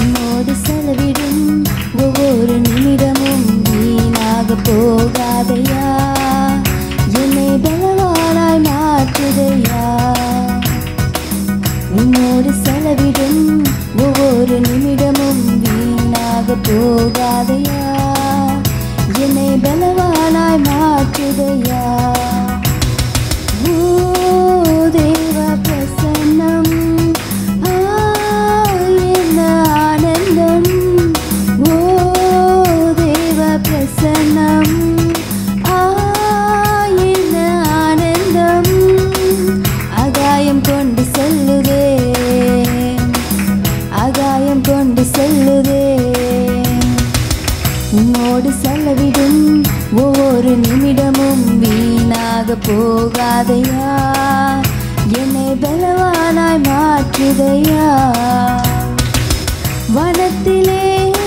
உன்னோடு செலவிடும் ஒவ்வொரு நிமிடமும் வீணாக போகாதையா என்னை பலவானாய் மாற்றுதையா உன்னோடு செலவிடும் ஒவ்வொரு நிமிடமும் வீணாக போகாதையா என்னை பலவானாய் மாற்றுதையா ஓ தேவ பிரசன்னம் ஆ, என்ன ஆனந்தம் ஓ தேவ பிரசன்னம் ஆ, என்ன ஆனந்தம் ஆகாயம் கொண்டு செல்லுதே ஆகாயம் கொண்டு செல்லுதே உன்னோடு செலவிடும் ஒவ்வொரு நிமிடமும் வீணாக போகாதையா என்னை பலவானாய் மாற்றுதையா வனத்திலே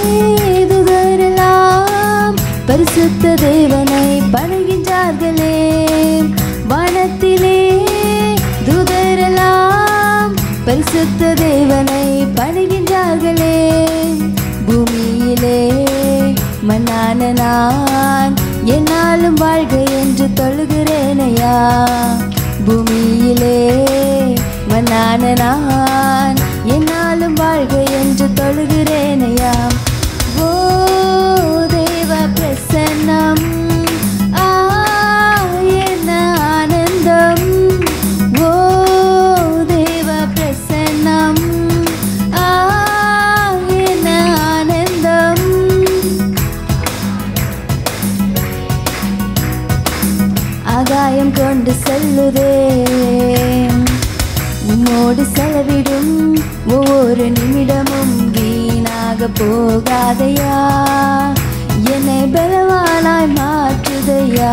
எதுதரெல்லாம் பரிசுத்த தேவனை பணிகின்றார்களே வனத்திலே தூதரெல்லாம் பரிசுத்த தேவனை பணிகின்றார்களே பூமியிலே மண்ணான நான் என்னாலும் வாழ்க என்று தொழுகிறேனையா பூமியிலே மண்ணான நான் என்னாலும் வாழ்க என்று தொழுகிறேனையா ஓ தேவ பிரசன்னம் ஆ என்ன ஆனந்தம் ஓ தேவ பிரசன்னம் ஆ என்ன ஆனந்தம் ஆகாயம் கொண்டு செல்லுதே உன்னோடு செலவிடும் ஒவ்வொரு நிமிடமும் வீணாக போகாதையா என்னை பலவானாய் மாற்றுதையா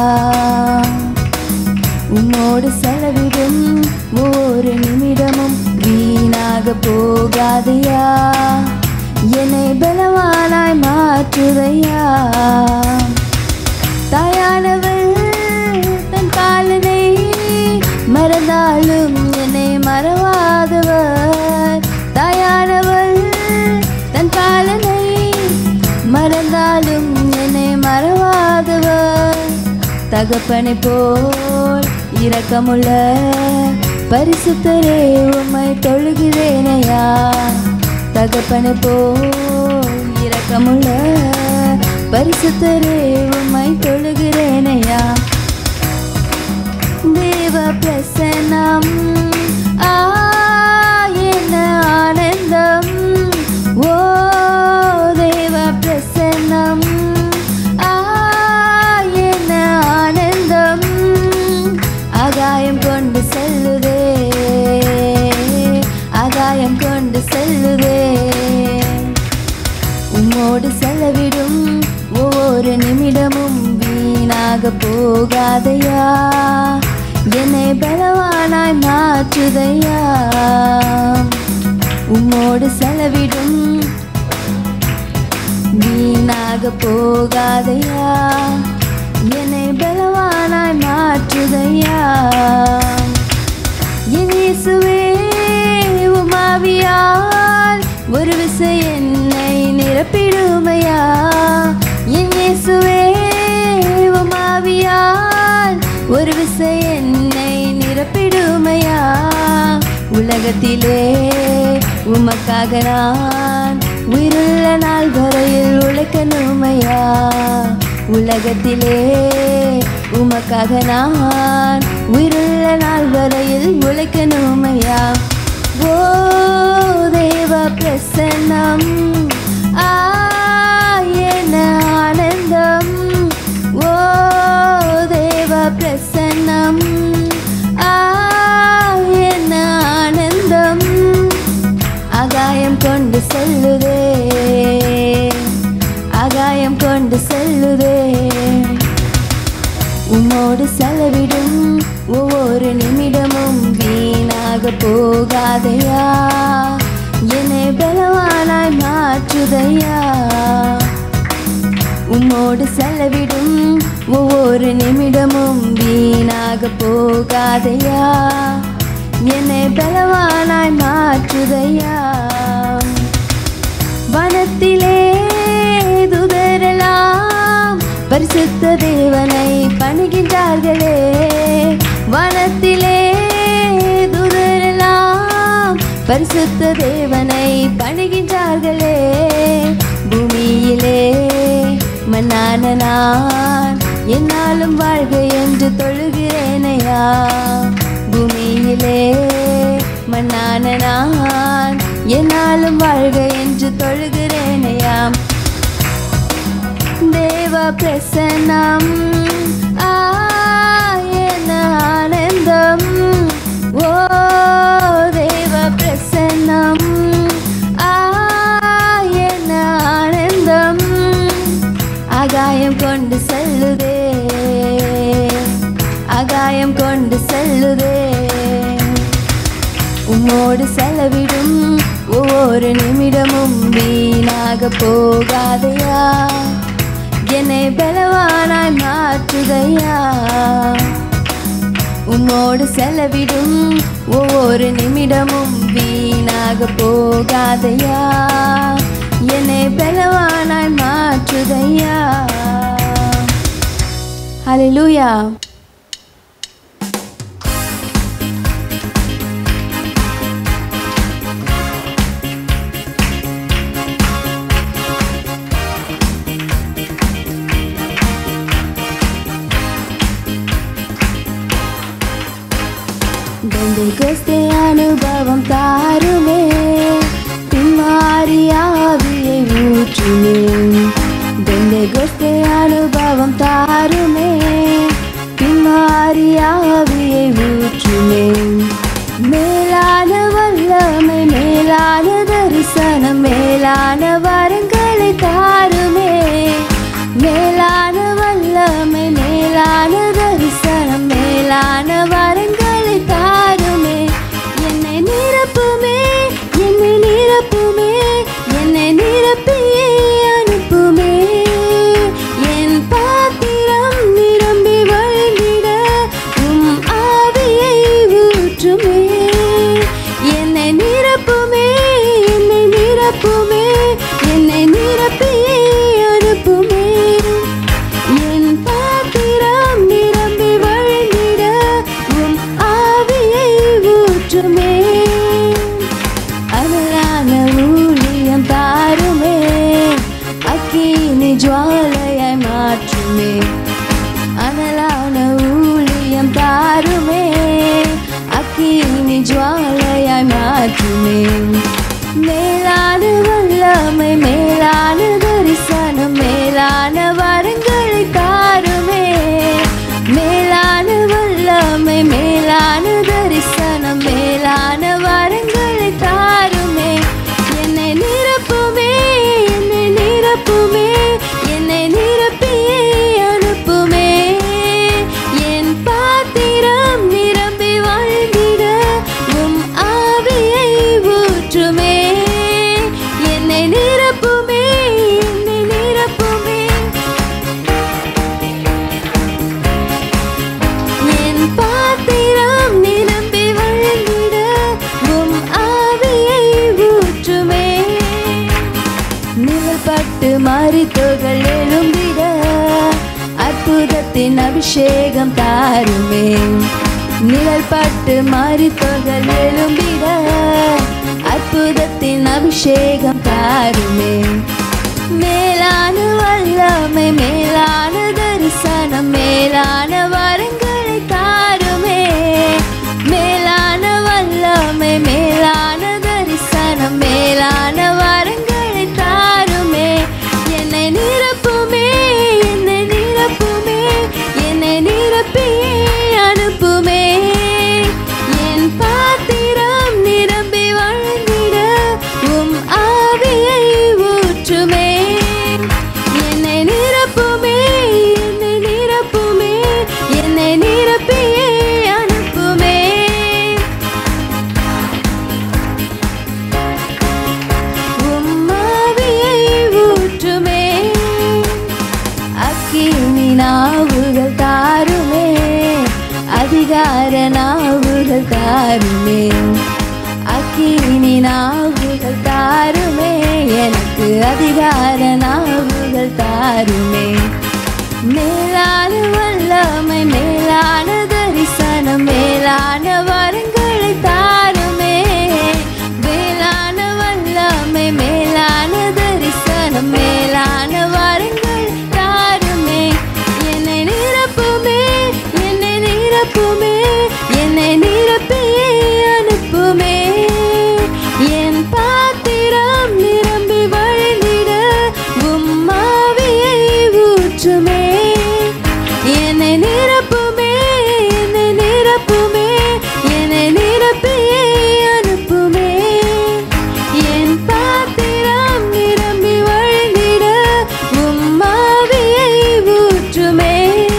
உன்னோடு செலவிடும் ஒவ்வொரு நிமிடமும் வீணாக போகாதையா என்னை பலவானாய் மாற்றுதையா தாயானவள் தன் பாலனை மறந்தாலும் என்னை மறவாதவர் தாயானவள் தன் பாலனை மறந்தாலும் என்னை மறவாதவர் தகப்பனை போல் இரக்கமுள்ள பரிசுத்தரே உம்மை தொழுகிறேனையா தகப்பனை போல் இரக்கமுள்ள பரிசுத்தரே உம்மை தொழுகிறேனையா தேவ பிரசன்னம் ஆ என்ன ஆனந்தம் ஓ தேவ பிரசன்னம் ஆ என்ன ஆனந்தம் ஆகாயம் கொண்டு செல்லுதே ஆகாயம் கொண்டு செல்லுதே உம்மோடு செலவிடும் ஒவ்வொரு நிமிடமும் வீணாக போகாதையா என்னை பலவானாய் மாற்றுதையா உம்மோடு செலவிடும் வீணாக போகாதையா என்னை பலவானாய் மாற்றுதையா என் இயேசுவே உமாவியால் ஒரு விசை என்னை நிரப்பிடுமையா என் இயேசுவே உமாவியால் ஒரு விசை என்னை நிரப்பிடுமையா உலகத்திலே உமக்காக நான் உயிருள்ள நாள் வரையில் உழைக்கணுமையா உலகத்திலே உமக்காக நான் உயிருள்ள நாள் வரையில் உழைக்கணுமையா ஓ தேவ பிரசன்னம் ஆ என்ன ஆனந்தம் ஓ தேவ பிரசன்னம் ஆ என்ன ஆனந்தம் ஆகாயம் கொண்டு செல்லுதே ஆகாயம் கொண்டு செல்லுதே உன்னோடு செலவிடும் ஒவ்வொரு நிமிடமும் வீணாக போகாதையா என்னை பலவானாய் மாற்றுதையா உம்மோடு செலவிடும் ஒவ்வொரு நிமிடமும் வீணாக போகாதையா என்னை பலவானாய் மாற்றுதையா வானத்திலே துதரெல்லாம் பரிசுத்த தேவனை பணிகின்றார்களே வானத்திலே துதரெல்லாம் பரிசுத்த தேவனை பணிகின்றார்களே பூமியிலே மன்னான நான் என்னாலும் வாழ்க என்று தொழுகிறேனையா பூமியிலே மன்னான நான் என்னாலும் வாழ்க என்று தொழுகிறேனையாம் தேவ பிரசன்னம் ஆயன ஆனந்தம் ஓ தேவ பிரசன்னம் ஆயன ஆனந்தம் ஆகாயம் கொண்டு செல்லுதே ஆகாயம் கொண்டு செல்லுதே உம்மோடு செலவிடும் ஒவ்வொரு நிமிடமும் வீணாக போகாதையா என்னை பலவானாய் மாற்றுதையா உம்மோடு செலவிடும் ஒவ்வொரு நிமிடமும் வீணாக போகாதையா என்னை பலவானாய் மாற்றுதையா ஹalleluya பெந்தெகொஸ்தே அனுபவம் தாருமே பின்மாரியாவியை ஊற்றுமே பெந்தெகொஸ்தே அனுபவம் தாருமே பின்மாரியாவியை ஊற்றுமே மேலான வல்லமை மேலான தரிசனம் மேலான வரங்களை தாருமே மேலான வல்லமை மேலான தரிசனம் மேலான வரங்களை தாருமே என்னை நிரப்புமே என்னை நிரப்புமே என்னை நிரப்பியே அனுப்புமே என் பாத்திரம் நிரம்பி வழிந்திட உம் ஆவியை ஊற்றுமே என்னை நிரப்புமே என்னை நிரப்புமே என்னை நிரப்பியே அனுப்புமே என் பாத்திரம் நிரம்பி வழிந்திட உம் ஆவியை ஊற்றுமே அனலான ஊழியம் தாருமே அக்கினி ஜுவாலையாய் மாற்றுமே அனலான ஊழியம் தாருமே அக்கினி ஜுவாலையாய் மாற்றுமே மேலான வல்லமை மேலான தரிசனம் மேலான வரங்களை தாருமே மேலான வல்லமை மேலான தரிசனம் மேலான வரங்களை தாருமே என்னை நிரப்புமே என்னை நிரப்புமே என்னை நிரப்பியே அனுப்புமே என் பாத்திரம் நிரம்பி வாழ்ந்திட உம் ஆவியை ஊற்றுமே என்னை நிரப்புமே என்னை நிரப்புமே என் பாத்திரம் நிரம்பி வழிந்திட உம் ஆவியை ஊற்றுமே நிழல்பட்டு மறித்தோர்கள் எழும்பிட அற்புதத்தின் அபிஷேகம் தாருமே நிழல்பட்டு மறித்தோர்கள் எழும்பிட அற்புதத்தின் அபிஷேகம் தாருமே மேலான வல்லமை மேலான தரிசனம் மேலான வரங்களை தாருமே மேலான வல்லமை மேலான தரிசனம் மேலான வரங்களை தாருமே என்னை நிரப்புமே என்னை நிரப்புமே என்னை நிரப்பியே அனுப்புமே என் பாத்திரம் நிரம்பி வழிந்திட உம் ஆவியை அதிகார நாவுகள் தாருமே மேலான வல்லமை மேலான தரிசனம் மேலான வரங்களை தாருமே மேலான வல்லமை மேலான தரிசனம் மேலான வரங்கள் தாருமே என்னை நிரப்புமே என்னை நிரப்புமே என்னை நிரப்பியே அனுப்புமே என் பாத்திரம் நிரம்பி வழிந்திட உம்மாவியை ஊற்றுமே என்னை நிரப்புமே என்னை நிரப்புமே என்னை நிரப்பியே அனுப்புமே என் பாத்திரம் நிரம்பி வழிந்திட உம்மாவியை ஊற்றுமே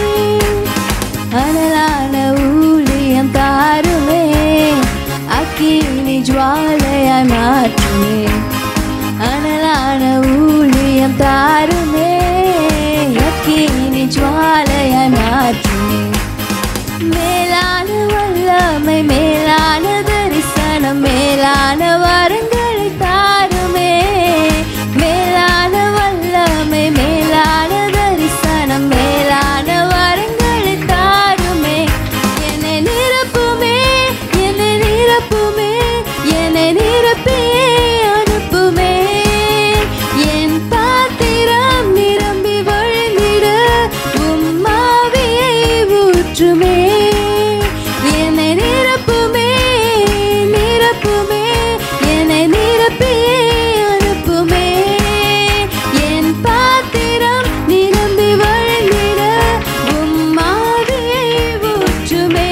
அனலான ஊழியம் தாருமே அக்கினி ஜுவாலையாய் மாற்றுமே அனலான ஊழியம் தாருமே அக்கினி ஜுவாலையாய் மாற்றுமே மேலான வல்லமை மேலான தரிசனம் மேலான வரங்களை தாருமே மேலான வல்லமை மேலான தரிசனம் மேலான வரங்களை தாருமே என்னை நிரப்புமே என்னை நிரப்புமே என்னை நிரப்பியே அனுப்புமே என் பாத்திரம் நிரம்பி வழிந்திட உம்மாவியை ஊற்றுமே என்னை நிரப்புமே நிரப்புமே என்னை நிரப்பியே அனுப்புமே என் பாத்திரம் நிரம்பி வழிந்திட உம்மாவியை ஊற்றுமே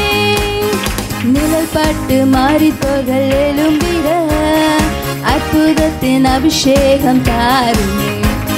நிழல் பட்டு மாறித்தோர்கள் எழும்பிட அற்புதத்தின் அபிஷேகம் தாருமே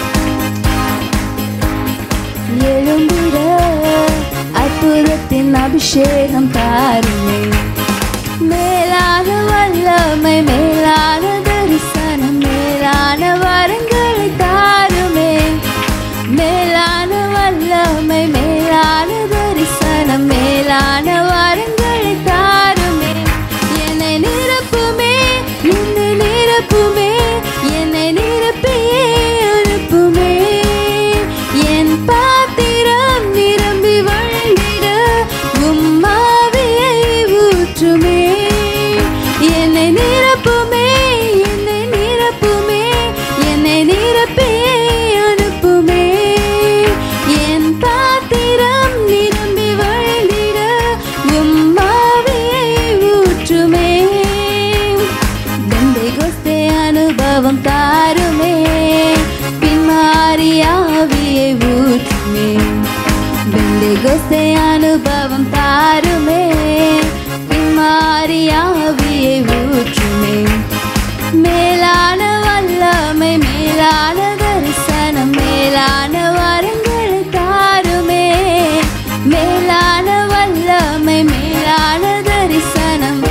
எழும்பிட அற்புதத்தின் அபிஷேகம் தாருமே மேலான வல்லமை மேலான தரிசனம் மேலான வரங்களை தாருமே மேலான வல்லமை மேலான தரிசனம் மேலான வரங்களை தாருமே என்னை நிரப்புமே என்னை நிரப்புமே என்னை நிரப்பியே அனுப்புமே என் பாத்திரம் நிரம்பி வழிந்திட உம்மாவியை ஊற்றுமே என்னை நிரப்புமே என்னை நிரப்புமே என்னை நிரப்பியே அனுப்புமே என் பாத்திரம் நிரம்பி வழிந்திட உம்மாவியை ஊற்றுமே பெந்தைகொஸ்தே அனுபவம் தாருமே பின்மாறியாவியை ஊற்றுமே பெந்தைகொஸ்தே அனுபவம் தாருமே பின்மாறியாவியை ஊற்றுமே மேலான வல்லமை மேலான தரிசனம் மேலான வரங்களை தாருமே மேலான வல்லமை மேலான தரிசனம்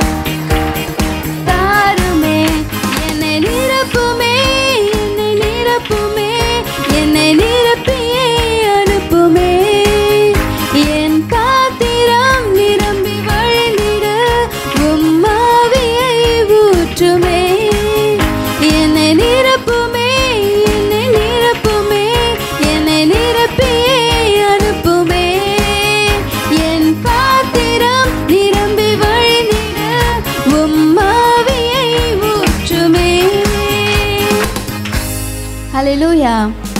தாருமே என்னை நிரப்புமே என்னை நிரப்புமே என்னை நிரப்பியே அனுப்புமே என் பாத்திரம் நிரம்பி வழிந்திட உம்மாவியை ஊற்றுமே என்னை நிரப்புமே என்னை நிரப்புமே என்னை நிரப்பியே அனுப்புமே என் பாத்திரம் நிரம்பி வழிந்திட உம்மாவியை ஊற்றுமே ஹalleluya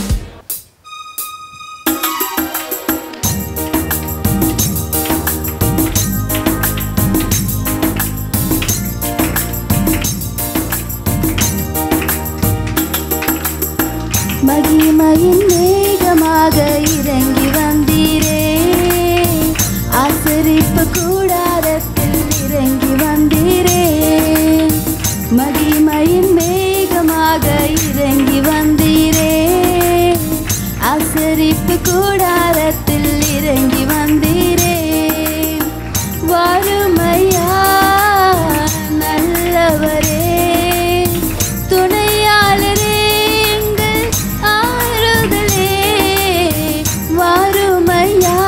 மகிமையின் மேகமாக இறங்கி வந்தீரே ஆசரிப்பு கூடாரத்தில் இறங்கி வந்தீரே மகிமையின் மேகமாக இறங்கி வந்தீரே ஆசரிப்பு கூடாரத்தில் இறங்கி வந்தீரே வறுமையா நல்லவரே துணையாளரே எங்கள் ஆறுதலே வறுமையா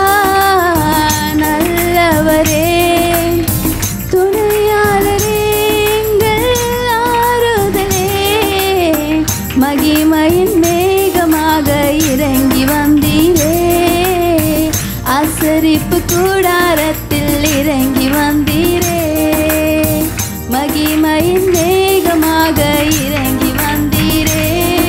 நல்லவரே துணையாளரே எங்கள் ஆறுதலே மகிமையின் மேகமாக இறங்கி வந்தீரே அசரிப்பு கூடாரத்தில் இறங்கி வந்தீரே மகிமையின் மேகமாக இறங்கி வந்தீரே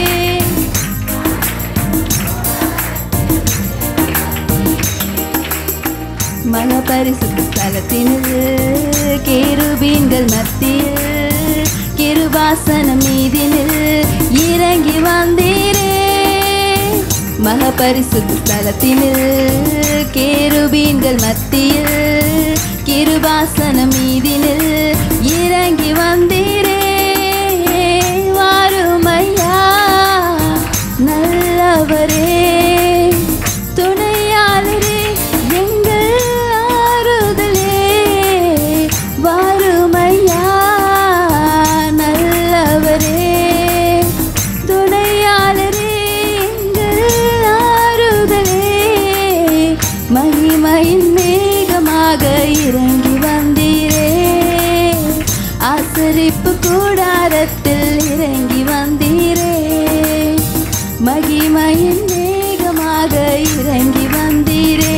மகபரிசுத்த ஸ்தலத்தினில் கேருபீன்கள் மத்தியில் கிருபாசனம் மீதினில் இறங்கி வந்தீரே மகபரிசுத்த ஸ்தலத்தினில் கேருபீன்கள் மத்தியில் கிருபாசனம் மீதினில் இறங்கி வந்தீரே வாருமையா நல்லவரே துணையாளரே எங்கள் ஆறுதலே வாருமையா நல்லவரே துணையாளரே எங்கள் ஆறுதலே மகிமையின் மேகமாக இறங்கி வந்தீரே ஆசரிப்பு கூடாரத்தில் இறங்கி வந்தீரே மகிமையின் மேகமாக இறங்கி வந்தீரே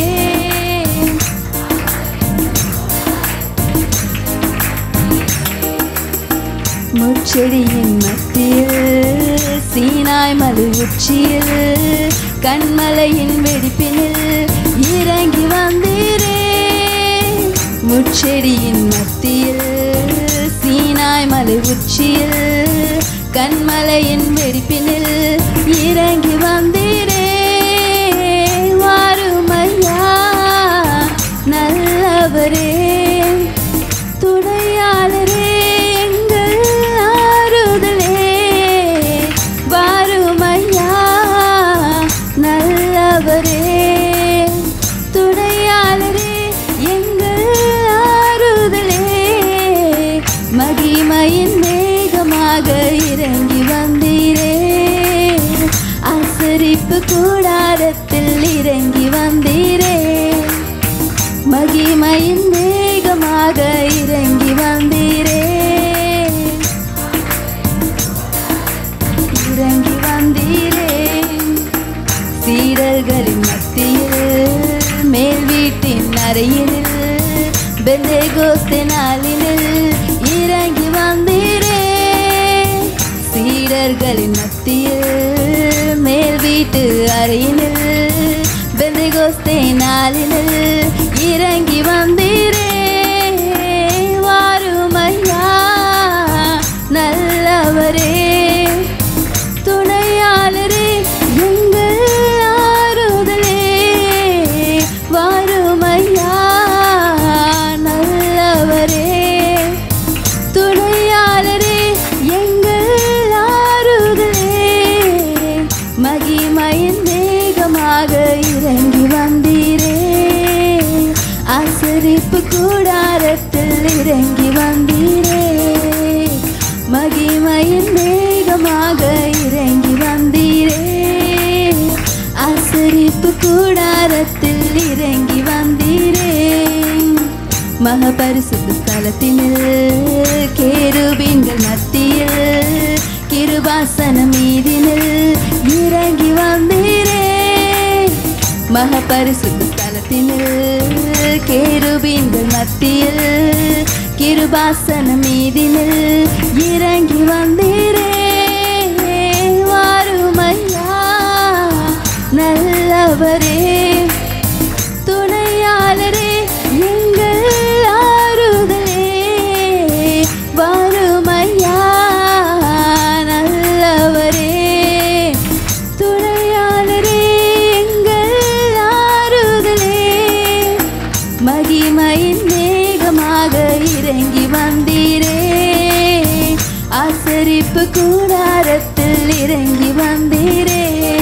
முச்செடியின் மத்தியில் சீனாய் மலை உச்சியில் கண்மலையின் வெடிப்பினில் இறங்கி வந்தீரே முச்செடியின் மத்தியில் சீனாய் மலை உச்சியில் கண்மலையின் வெடிப்பினில் இறங்கி வந்தீரே வாருமையா நல்லவரே துணையாளரே எங்கள் ஆறுதலே வாருமையா நல்லவரே துணையாளரே எங்கள் ஆறுதலே மகிமையின் மேகமாக இறங்கி வந்தீரே அசரிப்பு கூடாரத்தில் இறங்கி வந்தீரே மகிமையின் மேகமாக இறங்கி வந்தீரே இறங்கி வந்தீரே சீடர்களின் மத்தியில் மேல் வீட்டின் அறையினில் பெந்தேகோஸ்தே நாளினில் இறங்கி வந்தீரே சீடர்களின் மத்தியில் மேல் வீட்டு அறையினில் பெந்தேகோஸ்தே நாளினில் இறங்கி வந்தீரே வாருமையா நல்லவரே துணையாளரே எங்கள் ஆறுதலே வாருமையா நல்லவரே துணையாளரே எங்கள் ஆறுதலே மகிமையின் வேகமாக இறங்கி வந்தீரே ஆசரிப்பு கூடாரத்தில் இறங்கி வந்தீரே மகிமையின் வேகமாக இறங்கி வந்தீரே ஆசரிப்பு கூடாரத்தில் இறங்கி வந்தீரே மகபரிசுத்த ஸ்தலத்தினில் கேருபீன்கள் மத்தியில் கிருபாசனம் மீதினில் இறங்கி வந்தீரே மகபரிசுத்த ஸ்தலத்தினில் கேருபீன்கள் மத்தியில் கிருபாசனம் மீதினில் இறங்கி வந்தீரே வாருமையா நல்லவரே துணையாளரே எங்கள் ஆறுதலே வாருமையா நல்லவரே துணையாளரே எங்கள் ஆறுதலே மகிமையின் மேகமாக இறங்கி வந்தீரே ஆசரிப்பு கூடாரத்தில் இறங்கி வந்தீரே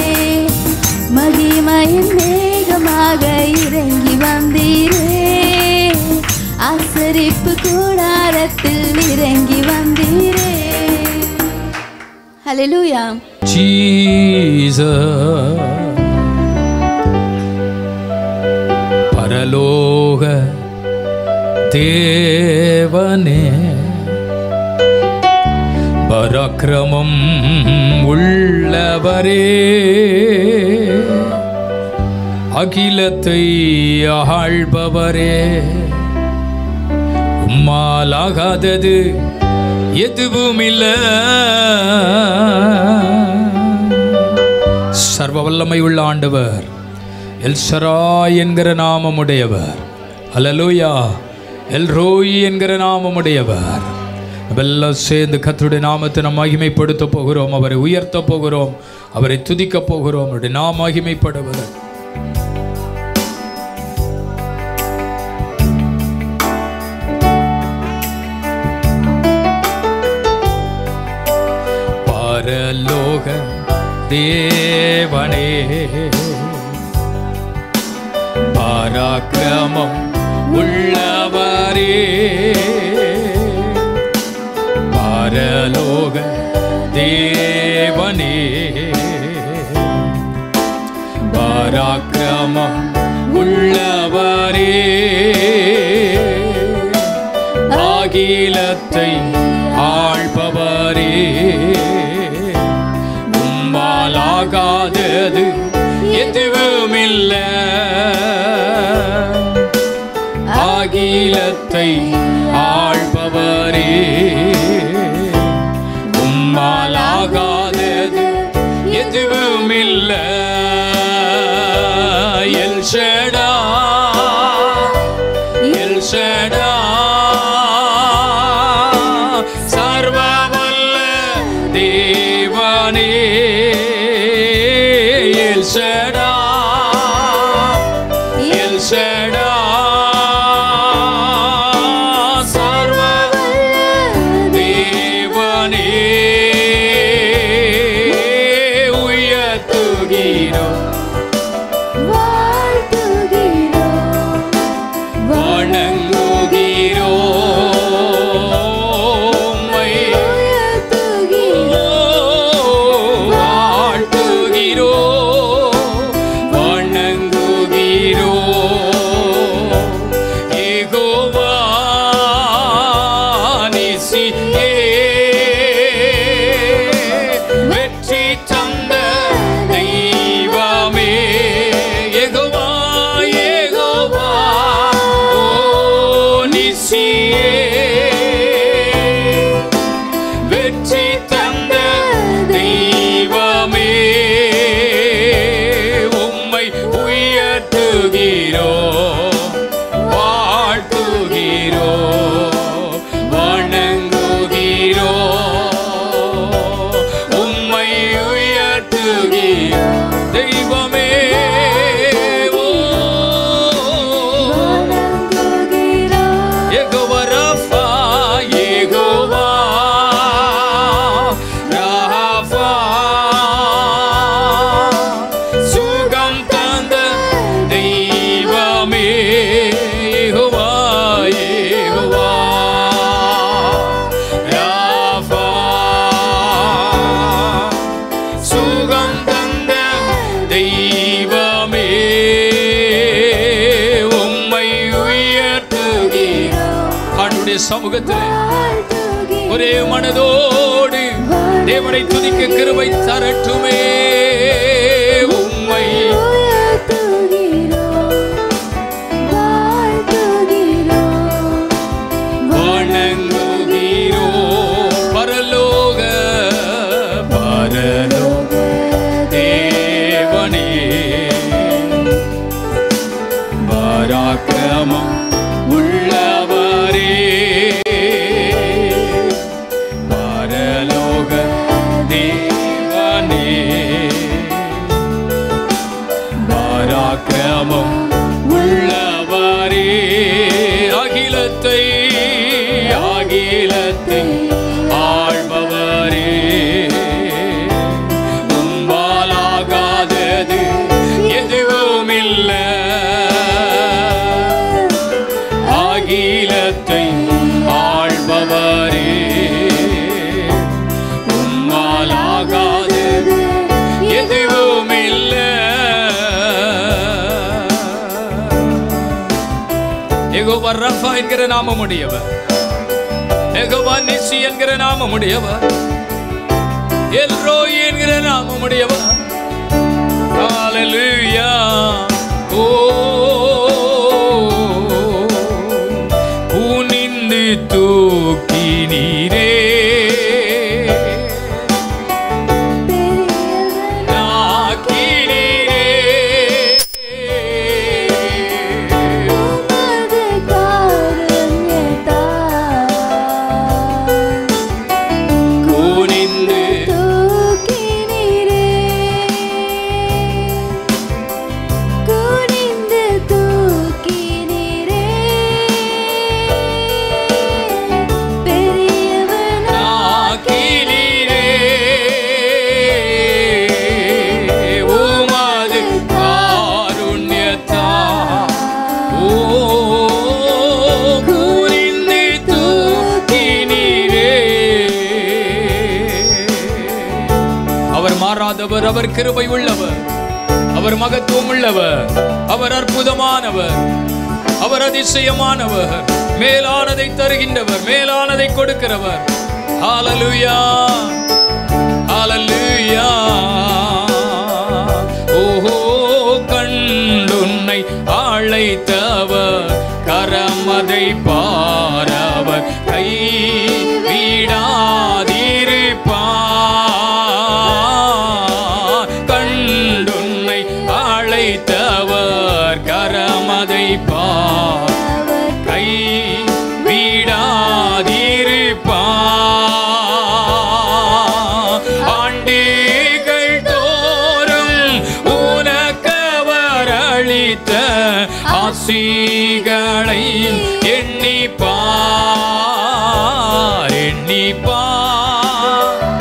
மகிமையின் மேகமாக இறங்கி வந்தீரே ஆசரிப்பு கூடாரத்தில் இறங்கி வந்தீரே ஹalleluya Jesus பரலோக தேவனே பராக்கிரமம் உள்ளவரே அகிலத்தை ஆள்பவரே உம்மாலாகாதது எதுவும் இல்ல சர்வ வல்லமை உள்ள ஆண்டவர் எல்சராய் என்கிற நாமமுடையவர் அல்லலூயா எல்ரோய் என்கிற நாமமுடையவர் எல்லாம் சேர்ந்து கர்த்தருடைய நாமத்தை நாம் மகிமைப்படுத்த போகிறோம் அவரை உயர்த்த போகிறோம் அவரை துதிக்க போகிறோம் அவருடைய நாம் மகிமைப்படுவது பரலோக தேவனே பராக்கிரமம் உள்ளவரே பரலோக தேவனே பராக்கிரமம் உள்ளவரே அகிலத்தை ஆள்பவரே உம்மாலாகாதது எதுவுமில்ல அகிலத்தை ஆள்பவரே உம்மாலாகாதது எதுவுமில்ல எல் ஷடா எல் ஷடா சர்வவல்ல தேவனே எல் ஷடா எல் ஷடா சர்வ தேவனே உயர்த்துகிறோம் வணங்குகிறோம் உம்மை வாழ்த்துகிறோம் வணங்குகிறோம் யெகோவா நிசியே வெற்றி தந்த தெய்வமே யெகோவா யெகோவா ஓ நிசியே வெற்றி தந்த தெய்வமே உம்மை உயர்த்துகிறோ வாழ்த்துகிறோ வணங்குகிறோ உம்மை உயர்த்துகிறோ தெய்வமே ஓ யெகோவா ரஃபா, யெகோவா ரஃபா. சுகம் தந்த தெய்வமே யெகோவா, யெகோவா ரஃபா. சுகம் தந்த தெய்வமே உம்மை உயர்த்துகிறோம் ஆண்டுடைய சமூகத்திலே ஒரே மனதோடு தேவனை துதிக்க கிருபை தரட்டுமே உம்மை வணங்குகிறோ பரலோக பரலோக தேவனே பராக்கிரமம் உள்ளவரே பரலோக தேவனே பராக்கிரமம் உள்ளவரே அகிலத்தை அகிலத்தை ஆள்பவரே உம்பாலாகாதது எதுவுமில்ல அகிலத்தை ஆள்பவரே உம்மாலாகாதது எதுவுமில்ல எகோவா ரஃபா என்கிற நாமமுடையவர் எகோவா நிசி என்கிற நாமமுடையவர் எல்ரோய் என்கிற நாமமுடையவர் ஹalleluya ஓ குனிந்து தூக்கி நீரே நாக்கினீரே உமது காருண்யத்தால் குனிந்து தூக்கினீரே. குனிந்து தூக்கினீரே. பெரியவனாக்கினீரே. நாக்கினீரே உமது காருண்யத்தால் ஓ குனிந்து தூக்கினீரே அவர் மாறாதவர் அவர் கிருபை உள்ளவர் அவர் மகத்துவம் உள்ளவர் அவர் அற்புதமானவர் அவர் அதிசயமானவர் மேலானதை தருகின்றவர் மேலானதை கொடுக்கிறவர் ஹalleluya ஹalleluya ஓஹோ கண்டுன்னை அழைத்தவர் கரமதை பாரவர் கை வீடாதிருப்பார் கண்டுன்னை அழைத்தவர் கரமதை பார் அவர் கை வீடாதிருப்பார் ஆண்டிகள் தோறும் உனக்கவர் அளித்த ஆசிகளை எண்ணிப்பார் எண்ணிப்பார்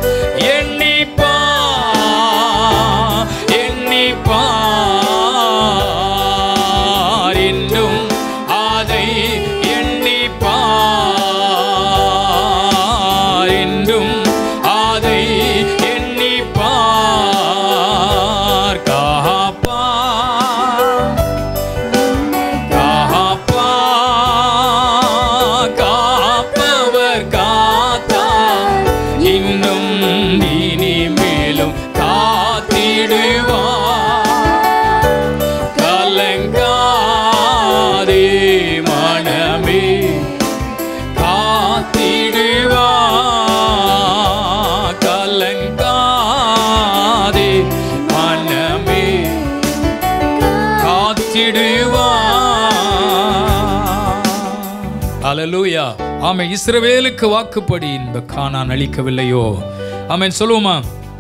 எண்ணிப்பார் எண்ணிப்பார் என்றும் அதை எண்ணிப்பார் என்றும் அதை எண்ணிப்பார் காப்பார் காப்பா காப்பவர் காத்தார் இன்னும் இனிமேலும் காத்திடுவார் கலங்காதே மனமே காத்திடுவார் கலங்காதே மனமே காத்திடுவார் அல்லேலூயா ஆமை இஸ்ரவேலுக்கு வாக்குப்படி இந்த கானான் அளிக்கவில்லையோ ஆமென் சொல்லுவோமா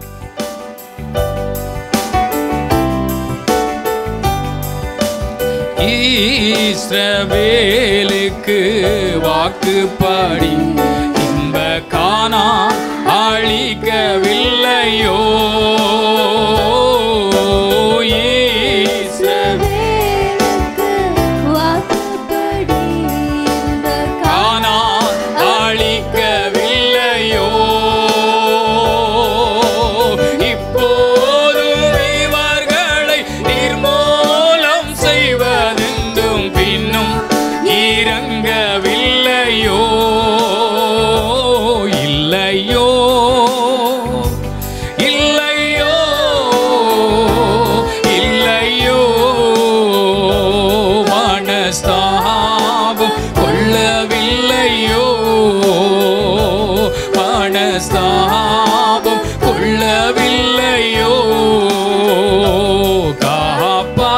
இஸ்ரவேலுக்கு வாக்குப்படி இந்த கானா அழிக்கவில்லையோ இஸ்ரவேல் வேலுக்கு வாக்குப்படி இந்த கானா அழிக்கவில்லையோ இப்போதும் இவர்களை நிர்மூலம் செய்வதென்றும் பின்னும் இறங்கவில்லையோ இல்லையோ இல்லையோ இல்லையோ மனஸ்தாபம் கொள்ளவில்லையோ மனஸ்தாபம் கொள்ளவில்லையோ காப்பா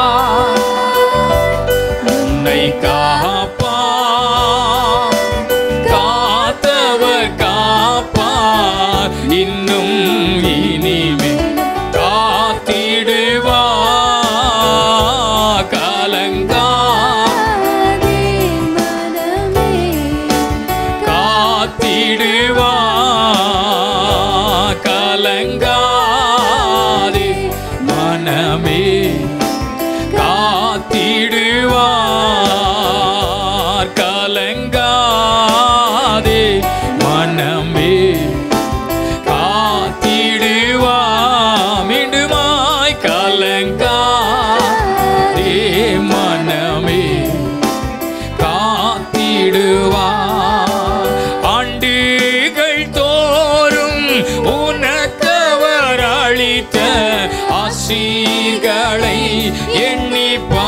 உன்னை காப்பா காத்தவர் காப்பார் இன்னும் இனிமே காத்திடுவா கலங்கா காதே மனமே காத்திடுவா கலங்காதே மனமே காத்திடுவார் கலங்காதே மனமே காத்திடுவா மீண்டுமாய் கலங்காதே மனமே காத்திடுவா ஆண்டுகள் தோறும் உனக்கு அளித்த ஆசீர்களை எண்ணிப்பா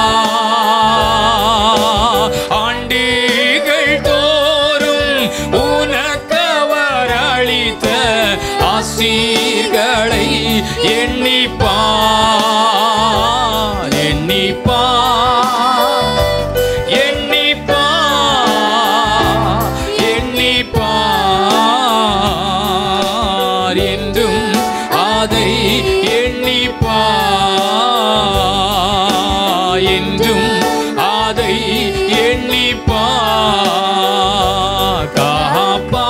ஆண்டுகள் தோறும் உனக்கவர் அளித்த ஆசீர்களை எண்ணிப்பா எண்ணிப்பா எண்ணிப்பா எண்ணிப்பார் என்றும் அதை எண்ணிப்பா என்றும் அதை எண்ணிப்பா காப்பா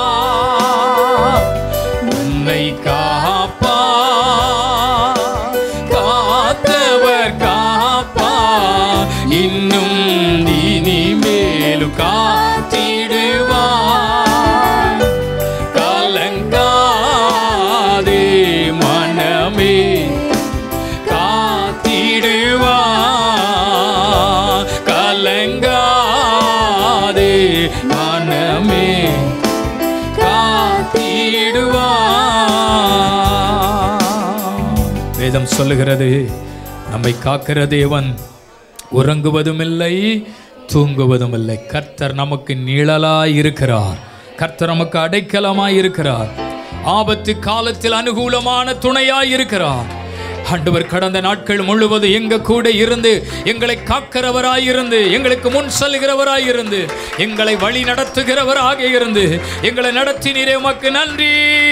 உன்னை காப்பா காத்தவர் காப்பா இன்னும் இனிமேலும் காத்திடுவார் கலங்காதே மனமே காத்திடுவார் கலங்காதே மனமே காத்திடுவார் வேதம் சொல்லுகிறது நம்மை காக்கிற தேவன் உறங்குவதும் இல்லை தூங்குவதும் இல்லை கர்த்தர் நமக்கு நிழலாய் இருக்கிறார் கர்த்தர் நமக்கு அடைக்கலமாய் இருக்கிறார் ஆபத்து காலத்தில் அனுகூலமான துணையாய் இருக்கிறார் ஆண்டவர் கடந்த நாட்கள் முழுவதும் எங்க கூட இருந்து எங்களை காக்கிறவராய் இருந்து எங்களுக்கு முன் செல்கிறவராய் இருந்து எங்களை வழி நடத்துகிறவராக இருந்து எங்களை நடத்தினீரே உமக்கு நன்றி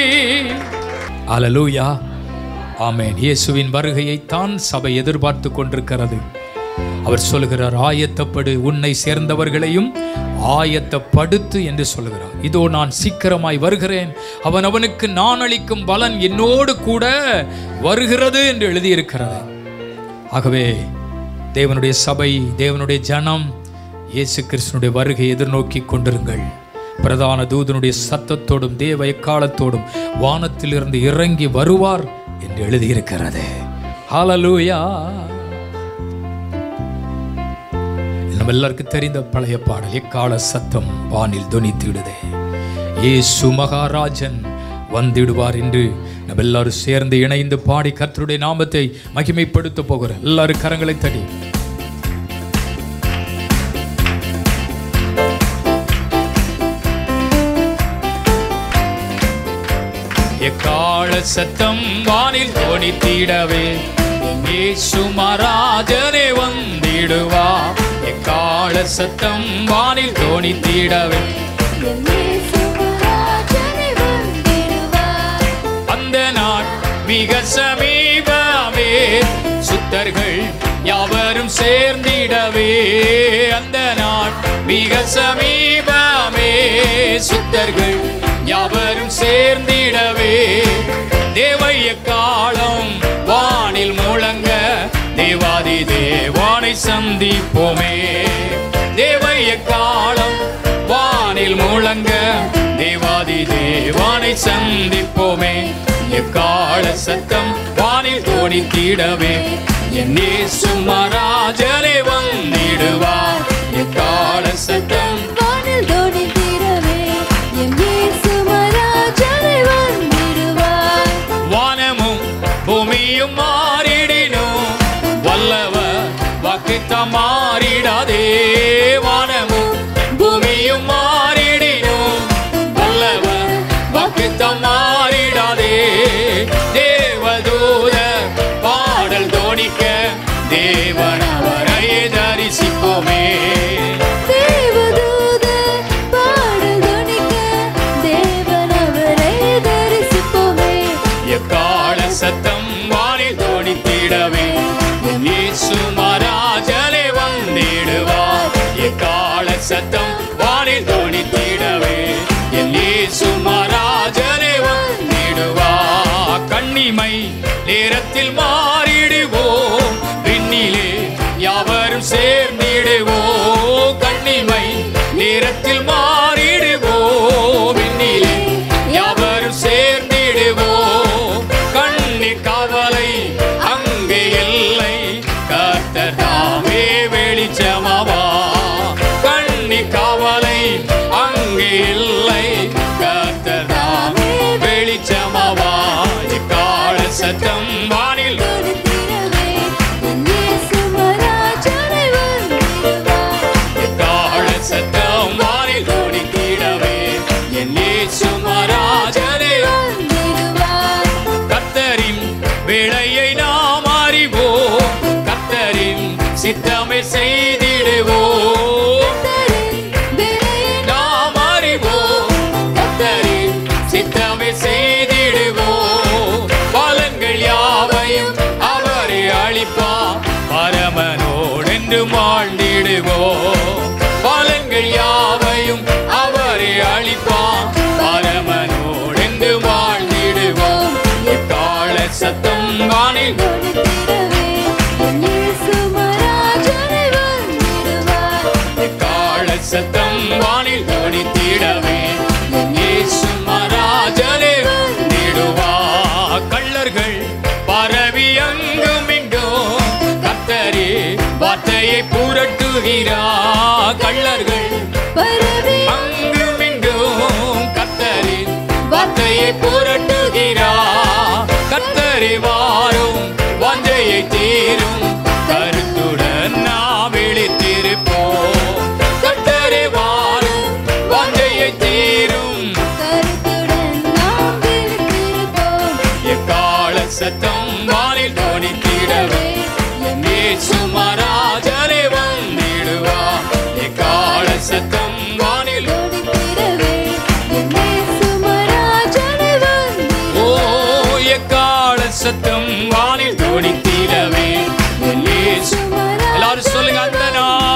அலலூயா ஆமென் இயேசுவின் வருகையை தான் சபை எதிர்பார்த்து கொண்டிருக்கிறது அவர் சொல்கிறார் ஆயத்தப்படு உன்னை சேர்ந்தவர்களையும் ஆயத்தப்படுத்து என்று சொல்கிறார் இதோ நான் சீக்கிரமாய் வருகிறேன் அவன் அவனுக்கு நான் அளிக்கும் பலன் என்னோடு கூட வருகிறது என்று எழுதியிருக்கிறது ஆகவே தேவனுடைய சபை தேவனுடைய ஜனம் இயேசு கிறிஸ்துனுடைய வருகை எதிர்நோக்கி கொண்டிருங்கள் பிரதான தூதனுடைய சத்தத்தோடும் தேவ எக்காலத்தோடும் வானத்திலிருந்து இறங்கி வருவார் என்று எழுதியிருக்கிறது ஹalleluya நம்ம எல்லாருக்கும் தெரிந்த பழைய பாடல் எக்கால சத்தம் வானில் துணித்திடுதே இயேசு மகாராஜன் வந்திடுவார் என்று நம்ம எல்லாரும் சேர்ந்து இணைந்து பாடி கர்த்தருடைய நாமத்தை மகிமைப்படுத்த போகிறோம் எல்லாரும் கரங்களை தடி எக்கால சத்தம் வானில் தோணித்திடவே இயேசு மகாராஜனே வந்திடுவா எக்கால சத்தம் வானில் தோணித்திடவே அந்த நாள் மிக சமீபமே சுத்தர்கள் யாவரும் சேர்ந்திடவே அந்த நாள் மிக சமீபமே சுத்தர்கள் யாவரும் சேர்ந்திடவே தேவைய காலம் வானில் முழங்க தேவாதி தேவானை சந்திப்போமே தேவைய காலம் வானில் முழங்க தேவாதி தேவானை சந்திப்போமே எக்கால சத்தம் வானில் தோணித்திடவே என்னே சும்மராஜனே வந்திடுவார் எக்கால சத்தம் வானில் தோணி தீரவே என் இயேசு மகாராஜனை வந்திடுவார் வானமும் பூமியும் மாறிடினும் வல்லவர் வாக்குத்தம் மாறிடாதே வானமும் பூமியும் மாறிடினும் வல்லவர் வாக்குத்தம் மாறிடாதே தேவதூத பாடல் தோணிக்க தேவன் அவரை தரிசிப்போமே தேவதூத பாடல் துணிக்க தேவன் அவரை தரிசிப்போமே எக்கால சத்தம் வானில் தோணித்திடவே இயேசு மகாராஜனே வந்திடுவார் எக்கால சத்தம் வானில் தோணித்திடவே இயேசு மகாராஜனே வந்திடுவார் கண்ணிமை நேரத்தில் மாறிடுவோம் விண்ணிலே யாவரும் சேர்ந்திடுவோம் கண்ணிமை நேரத்தில் மாறிடுவோம் விண்ணிலே யாவரும் சேர்ந்திடுவோம் கண்ணீர் காவலை அங்கே இல்லை கர்த்தர் தாமே வெளிச்சமாவா கண்ணீர் காவலை அங்கே இல்லை கர்த்தர் தாமே வெளிச்சமாவா கால சத்தம் வானில் துணித்திடவே என் இயேசு மராஜனை வந்திடுவார் எக்கால சத்தம் வானில் துணித்திடவே என் இயேசு மகாராஜனே வந்திடுவார் கத்தரின் வேளையை நாம் அறிவோம் கத்தரின் சித்தமை செய்திடுவோம் கர்த்தரின் வேலையை நாம் அறிவோம் கத்தரின் சித்தமை செய்திடுவோம் பலன்கள் யாவையும் அவரை அளிப்பார் பரமனோடென்று வாழ்ந்திடுவோம் பலன்கள் யாவையும் அவரை அளிப்பார் பரமனோடென்று வாழ்ந்திடுவோம் எக்கால சத்தம் வானில் துணித்திடவே என் இயேசு மராஜனை வந்திடுவார் எக்கால சத்தம் வானில் துணித்திடவே இயேசு மகாராஜனே வந்திடுவா கள்ளர்கள் பரவி அங்கும் இங்கும் கத்தரே வார்த்தையை புரட்டுகிறா கள்ளர்கள் பரவி அங்கும் இங்கும் கத்தரே வார்த்தையை புரட்டுகிறா கத்தரே வாரும் வாஞ்சையை தீரும் கருத்துடன் நாம் விழித்திருப்போம் கத்தரே வாரும் வாஞ்சையை தீரும் கருத்துடன் நாம் விழித்திருப்போம் எக்கால சத்தம் வானில் தோணித்திடவே இயேசு மகாராஜனே வந்திடுவா எக்கால சத்தம் வானில் துணித்திடவே என் இயேசு மராஜனை ஓ வந்திடுவார் எக்கால சத்தம் வானில் தோணித்திடவே இயேசு எல்லாரும் சொல்லுங்க அந்த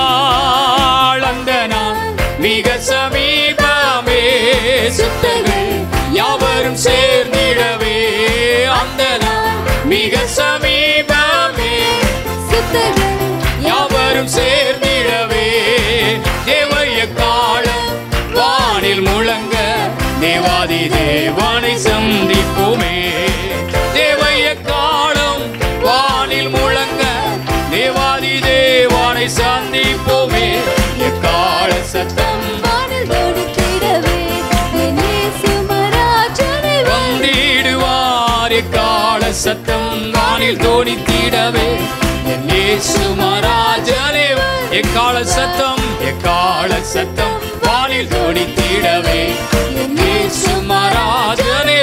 நாள் அந்த நாள் மிக சமீபமே சுத்தங்கள் யாவரும் சேர்ந்திடவே அந்த நாள் மிக சமீபமே சுத்தர்கள் யாவரும் சேர்ந்திடவே தேவைய காலம் வானில் முழங்க தேவாதி தேவானை சந்திப்போமே தேவைய காலம் வானில் முழங்க தேவாதி தேவானை சந்திப்போமே எக்கால சத்தம் வானில் துணித்திடவே என் இயேசு மராஜனை வந்திடுவார் எக்கால சத்தம் வானில் தோணித்திடவே என் இயேசு மகாராஜனே எக்கால சத்தம் எக்கால சத்தம் வானில் தோணித்திடவே என் இயேசு மகாராஜனே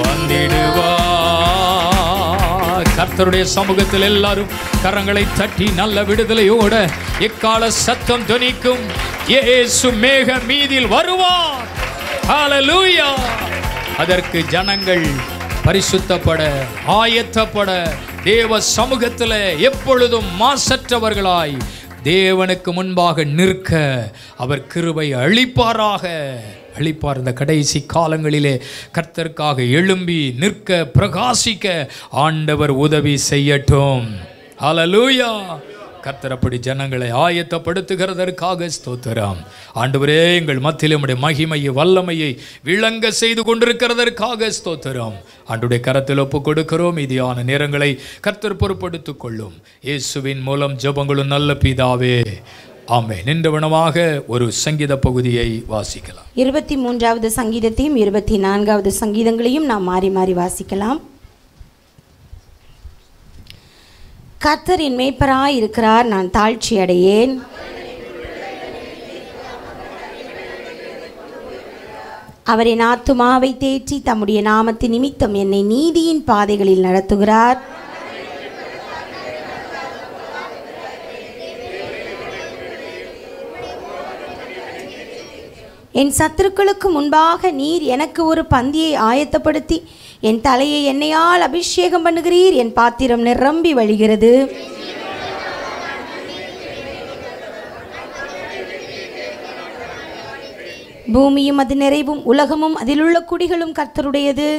வந்திடுவார் கர்த்தருடைய சமூகத்தில் எல்லாரும் கரங்களை தட்டி நல்ல விடுதலையோட எக்கால சத்தம் துணிக்கும் இயேசு மேக மீதில் வருவார் ஹalleluya அதற்கு ஜனங்கள் பரிசுத்தப்பட ஆயத்தப்பட தேவ சமூகத்தில் எப்பொழுதும் மாசற்றவர்களாய் தேவனுக்கு முன்பாக நிற்க அவர் கிருபை அளிப்பாராக அளிப்பார் இந்த கடைசி காலங்களிலே கர்த்தருக்காக எழும்பி நிற்க பிரகாசிக்க ஆண்டவர் உதவி செய்யட்டும் ஹalleluya கர்த்தர் அப்படி ஜனங்களை ஆயத்தப்படுத்துகிறதற்காக ஸ்தோத்திரம் ஆண்டவரே எங்கள் மத்தியில் உம்முடைய மகிமையை வல்லமையை விளங்க செய்து கொண்டிருக்கிறதற்காக ஸ்தோத்திரம் ஆண்டுடைய கரத்தில் ஒப்பு கொடுக்கிறோம் மீதியான நேரங்களை கர்த்தர் பொறுப்படுத்திக் கொள்ளும் இயேசுவின் மூலம் ஜெபங்களும் நல்ல பிதாவே ஆமே நின்றவனமாக ஒரு சங்கீத பகுதியை வாசிக்கலாம் இருபத்தி மூன்றாவது சங்கீதத்தையும் இருபத்தி நான்காவது சங்கீதங்களையும் நாம் மாறி மாறி வாசிக்கலாம் கர்த்தர் என் மேய்ப்பராய் இருக்கிறார் நான் தாழ்ச்சி அடையேன் அவர் என் ஆத்துமாவை தேற்றி தம்முடைய நாமத்தின் நிமித்தம் என்னை நீதியின் பாதைகளில் நடத்துகிறார் என் சத்துருக்களுக்கு முன்பாக நீர் எனக்கு ஒரு பந்தியை ஆயத்தப்படுத்தி என் தலையை எண்ணெயால் அபிஷேகம் பண்ணுகிறீர் என் பாத்திரம் நிரம்பி வழிகிறது பூமியும் அது நிறைவும் உலகமும் அதிலுள்ள குடிகளும் கர்த்தருடையது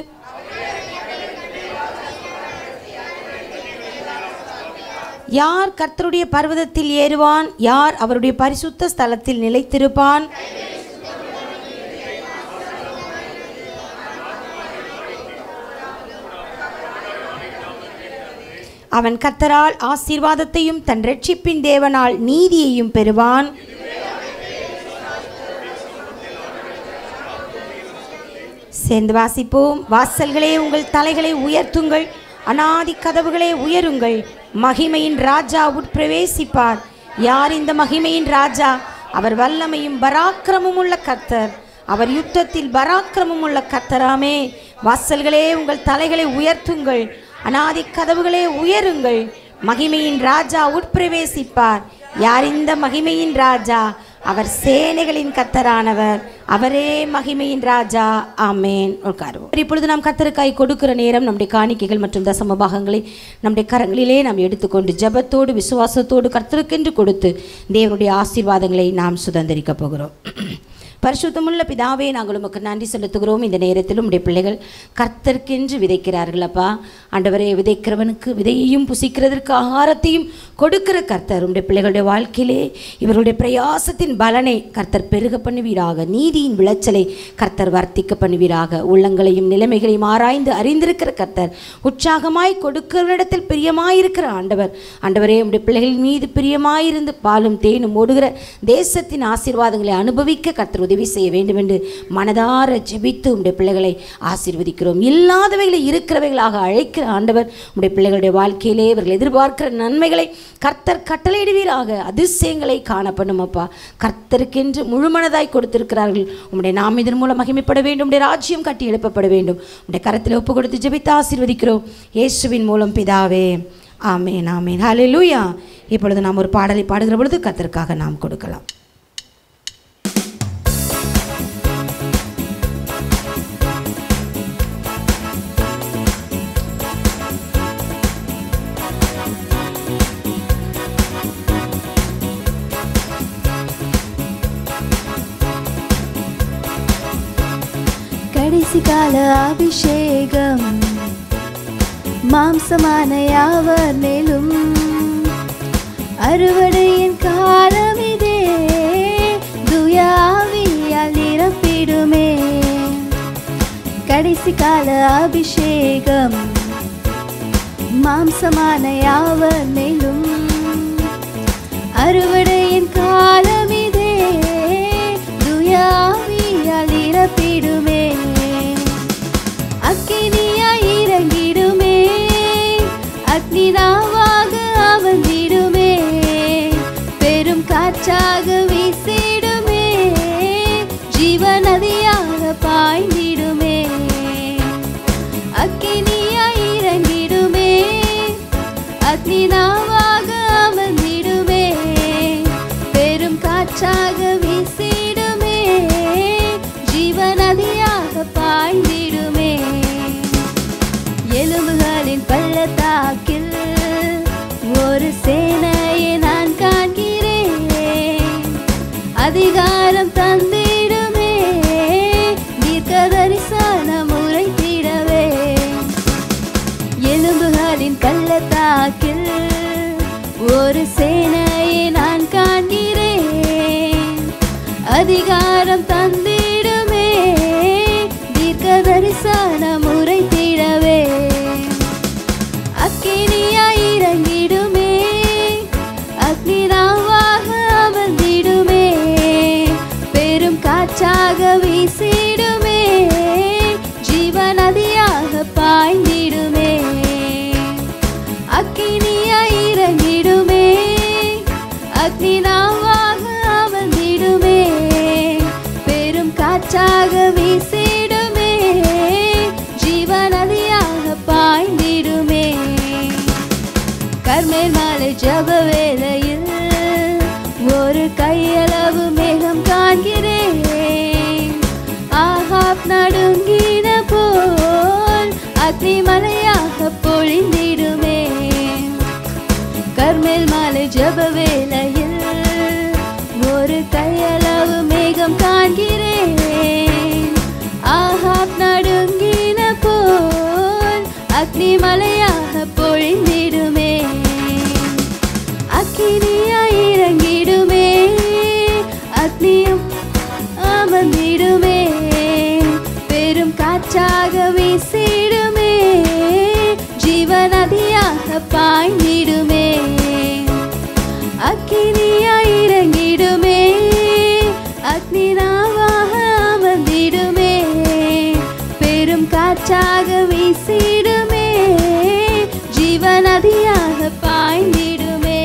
யார் கர்த்தருடைய பர்வதத்தில் ஏறுவான் யார் அவருடைய பரிசுத்த ஸ்தலத்தில் நிலைத்திருப்பான் அவன் கர்த்தரால் ஆசீர்வாதத்தையும் தன் ரட்சிப்பின் தேவனால் நீதியையும் பெறுவான் சேர்ந்து வாசிப்போம் வாசல்களே உங்கள் தலைகளை உயர்த்துங்கள் அனாதி கதவுகளே உயருங்கள் மகிமையின் ராஜா உட்பிரவேசிப்பார் யார் இந்த மகிமையின் ராஜா அவர் வல்லமையும் பராக்கிரமும் உள்ள கர்த்தர் அவர் யுத்தத்தில் பராக்கிரமும் உள்ள கர்த்தராமே வாசல்களே உங்கள் தலைகளை உயர்த்துங்கள் அனாதி கதவுகளே உயருங்கள் மகிமையின் ராஜா உட்பிரவேசிப்பார் யார் இந்த மகிமையின் ராஜா அவர் சேனைகளின் கத்தரானவர் அவரே மகிமையின் ராஜா ஆமேன் உட்காருவோம் இப்பொழுது நாம் கத்தருக்காய் கொடுக்கிற நேரம் நம்முடைய காணிக்கைகள் மற்றும் தசம பாகங்களை நம்முடைய கரங்களிலே நாம் எடுத்துக்கொண்டு ஜெபத்தோடு விசுவாசத்தோடு கர்த்தருக்கென்று கொடுத்து தேவனுடைய ஆசீர்வாதங்களை நாம் சுதந்திரிக்க போகிறோம் பரிசுத்தமுள்ள பிதாவே நாங்கள் உமக்கு நன்றி செலுத்துகிறோம் இந்த நேரத்திலும் உடைய பிள்ளைகள் கர்த்தருக்கென்று விதைக்கிறார்கள் அப்பா ஆண்டவரே விதைக்கிறவனுக்கு விதையையும் புசிக்கிறதற்கு ஆகாரத்தையும் கொடுக்கிற கர்த்தர் உடைய பிள்ளைகளுடைய வாழ்க்கையிலே இவருடைய பிரயாசத்தின் பலனை கர்த்தர் பெருக பண்ணுவீராக நீதியின் விளைச்சலை கர்த்தர் வர்த்திக்க பண்ணுவீராக உள்ளங்களையும் நிலைமைகளையும் ஆராய்ந்து அறிந்திருக்கிற கர்த்தர் உற்சாகமாய் கொடுக்கிறவனிடத்தில் பிரியமாயிருக்கிற ஆண்டவர் ஆண்டவரே உடைய பிள்ளைகளின் மீது பிரியமாயிருந்து பாலும் தேனும் ஓடுகிற தேசத்தின் ஆசீர்வாதங்களை அனுபவிக்க கர்த்தர் உதவி செய்ய வேண்டும் என்று மனதார ஜெபித்து உடைய பிள்ளைகளை ஆசீர்வதிக்கிறோம் இல்லாதவைகளை இருக்கிறவைகளாக அழைக்கிற ஆண்டவர் உடைய பிள்ளைகளுடைய வாழ்க்கையிலே இவர்கள் எதிர்பார்க்கிற நன்மைகளை கர்த்தர் கட்டளையிடுவீராக அதிசயங்களை காணப்படும் அப்பா கர்த்தருக்கென்று முழுமனதாய் கொடுத்திருக்கிறார்கள் உம்முடைய நாம் இதன் மூலம் மகிமைப்பட வேண்டும் உடைய ராஜ்யம் கட்டி எழுப்பப்பட வேண்டும் உடைய கரத்தில் ஒப்பு கொடுத்து ஜெபித்து ஆசீர்வதிக்கிறோம் இயேசுவின் மூலம் பிதாவே ஆமேன் ஆமேன் ஹalleluya இப்பொழுது நாம் ஒரு பாடலை பாடுகிற பொழுது கர்த்தருக்காக நாம் கொடுக்கலாம் கடைசி கால அபிஷேகம் மாம்சமான யாவர் மேலும் அறுவடையின் காலம் இதே துயாவியால் நிரப்பிடுமே கடைசி கால அபிஷேகம் மாம்சமான யாவர் மேலும் அறுவடையின் காலம் இதே துயாவியால் நிரப்பிடுமே அக்கினியாய் இறங்கிடுமே அக்னிதாவாக அமர்ந்திடுமே பெரும் காற்றாக வீசிடுமே ஜீவநதியாக பாய்ந்திடுமே அக்கினியாய் இறங்கிடுமே அக்னிதாவாக அமர்ந்திடுமே பெரும் காற்றாக வீசிடுமே ஜீவநதியாக பாய்ந்திடுமே எலும்புகளின் பள்ளத்தாக்கில் ஒரு சேனையை நான் காண்கிறேன் அதிகாரம் தந்திடுமே தீர்க்க தரிசனம் உரைத்திடவே எலும்புகளின் பள்ளத்தாக்கில் ஒரு சேனையை நான் காண்கிறேன் அதிகாரம் தந்திடுமே தீர்க்க தரிசனம் உரைத்திடவே அக்கினியாய் இறங்கிடுமே அக்னிதாவாக அமர்ந்திடுமே பெரும் காற்றாக வீசிடுமே ஜீவநதியாக பாய்ந்திடுமே அக்கினியாய் இறங்கிடுமே அக்னிதாவாக அமர்ந்திடுமே பெரும் காற்றாக வீசிடுமே ஜீவநதியாக பாய்ந்திடுமே கர்மேல் மாலை ஜப வேளையில் ஒரு கையளவு மேகம் காண்கிறேன் ஆஹாப் நடுங்கின போல் அக்னி மலையாக பொழிந்திடுமே கர்மேல் மாலை ஜப வேளையில் ஒரு கையளவு மேகம் காண்கிறேன் ஆஹாப் நடுங்கின போல் அக்னி மலையாக பொழிந்திடுமே அக்கினியாய் இறங்கிடுமே அக்னியும் அமர்ந்திடுமே பெரும் காற்றாக வீசிடுமே ஜீவநதியாக பாய்ந்திடுமே அக்கினியாய் இறங்கிடுமே அக்னிதாவாக அமர்ந்திடுமே பெரும் காற்றாக வீசிடுமே நதியாக பாய்ந்திடுமே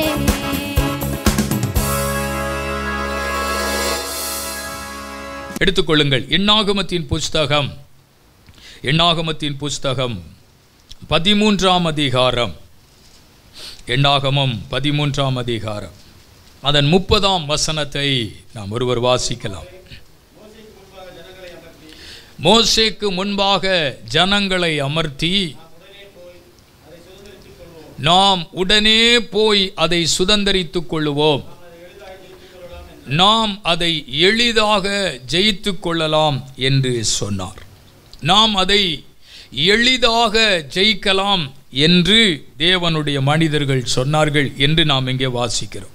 எடுத்துக்கொள்ளுங்கள் எண்ணாகமத்தின் புஸ்தகம் எண்ணாகமத்தின் புஸ்தகம் பதிமூன்றாம் அதிகாரம் எண்ணாகமம் பதிமூன்றாம் அதிகாரம் அதன் முப்பதாம் வசனத்தை நாம் ஒருவர் வாசிக்கலாம் மோசேக்கு முன்பாக ஜனங்களை அமர்த்தி நாம் உடனே போய் அதை சுதந்தரித்துக் கொள்ளுவோம் நாம் அதை எளிதாக ஜெயித்து கொள்ளலாம் என்று சொன்னார் நாம் அதை எளிதாக ஜெயிக்கலாம் என்று தேவனுடைய மனிதர்கள் சொன்னார்கள் என்று நாம் இங்கே வாசிக்கிறோம்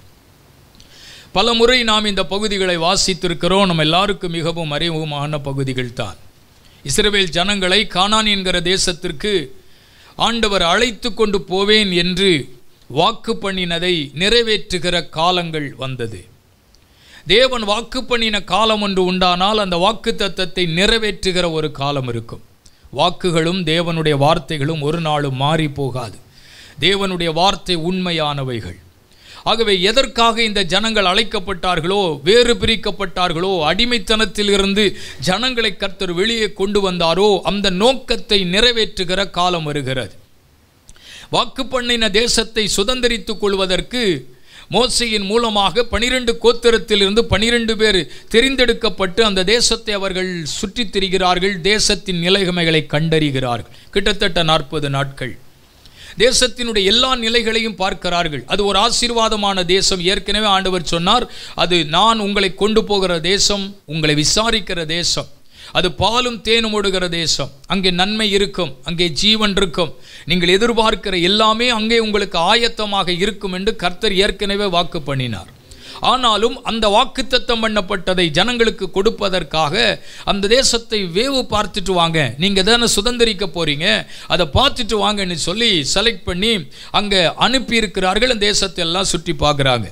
பல முறை நாம் இந்த பகுதிகளை வாசித்திருக்கிறோம் நம்ம எல்லாருக்கும் மிகவும் அறிமுகமான பகுதிகள் தான் இஸ்ரவேல் ஜனங்களை கானான் என்கிற தேசத்திற்கு ஆண்டவர் அழைத்து கொண்டு போவேன் என்று வாக்கு பண்ணினதை நிறைவேற்றுகிற காலங்கள் வந்தது தேவன் வாக்கு பண்ணின காலம் ஒன்று உண்டானால் அந்த வாக்கு தத்தத்தை நிறைவேற்றுகிற ஒரு காலம் இருக்கும் வாக்குகளும் தேவனுடைய வார்த்தைகளும் ஒரு நாளும் மாறி போகாது தேவனுடைய வார்த்தை உண்மையானவைகள் ஆகவே எதற்காக இந்த ஜனங்கள் அழைக்கப்பட்டார்களோ வேறு பிரிக்கப்பட்டார்களோ அடிமைத்தனத்திலிருந்து ஜனங்களை கர்த்தர் வெளியே கொண்டு வந்தாரோ அந்த நோக்கத்தை நிறைவேற்றுகிற காலம் வருகிறது வாக்கு பண்ணின தேசத்தை சுதந்திரித்துக் கொள்வதற்கு மோசையின் மூலமாக பனிரெண்டு கோத்திரத்திலிருந்து பனிரெண்டு பேர் தெரிந்தெடுக்கப்பட்டு அந்த தேசத்தை அவர்கள் சுற்றித் திரிகிறார்கள் தேசத்தின் நிலைமைகளை கண்டறிகிறார்கள் கிட்டத்தட்ட நாற்பது நாட்கள் தேசத்தினுடைய எல்லா நிலைகளையும் பார்க்கிறார்கள் அது ஒரு ஆசீர்வாதமான தேசம் ஏற்கனவே ஆண்டவர் சொன்னார் அது நான் உங்களை கொண்டு போகிற தேசம் உங்களை விசாரிக்கிற தேசம் அது பாலும் தேனும் ஓடுகிற தேசம் அங்கே நன்மை இருக்கும் அங்கே ஜீவன் இருக்கும் நீங்கள் எதிர்பார்க்கிற எல்லாமே அங்கே உங்களுக்கு ஆயத்தமாக இருக்கும் என்று கர்த்தர் ஏற்கனவே வாக்கு பண்ணினார் ஆனாலும் அந்த வாக்குத்தத்தம் பண்ணப்பட்டதை ஜனங்களுக்கு கொடுப்பதற்காக அந்த தேசத்தை வேவு பார்த்துட்டு வாங்க நீங்கள் தானே சுதந்திரிக்க போறீங்க அதை பார்த்துட்டு வாங்கன்னு சொல்லி செலக்ட் பண்ணி அங்கே அனுப்பியிருக்கிறார்கள் அந்த தேசத்தை எல்லாம் சுற்றி பார்க்குறாங்க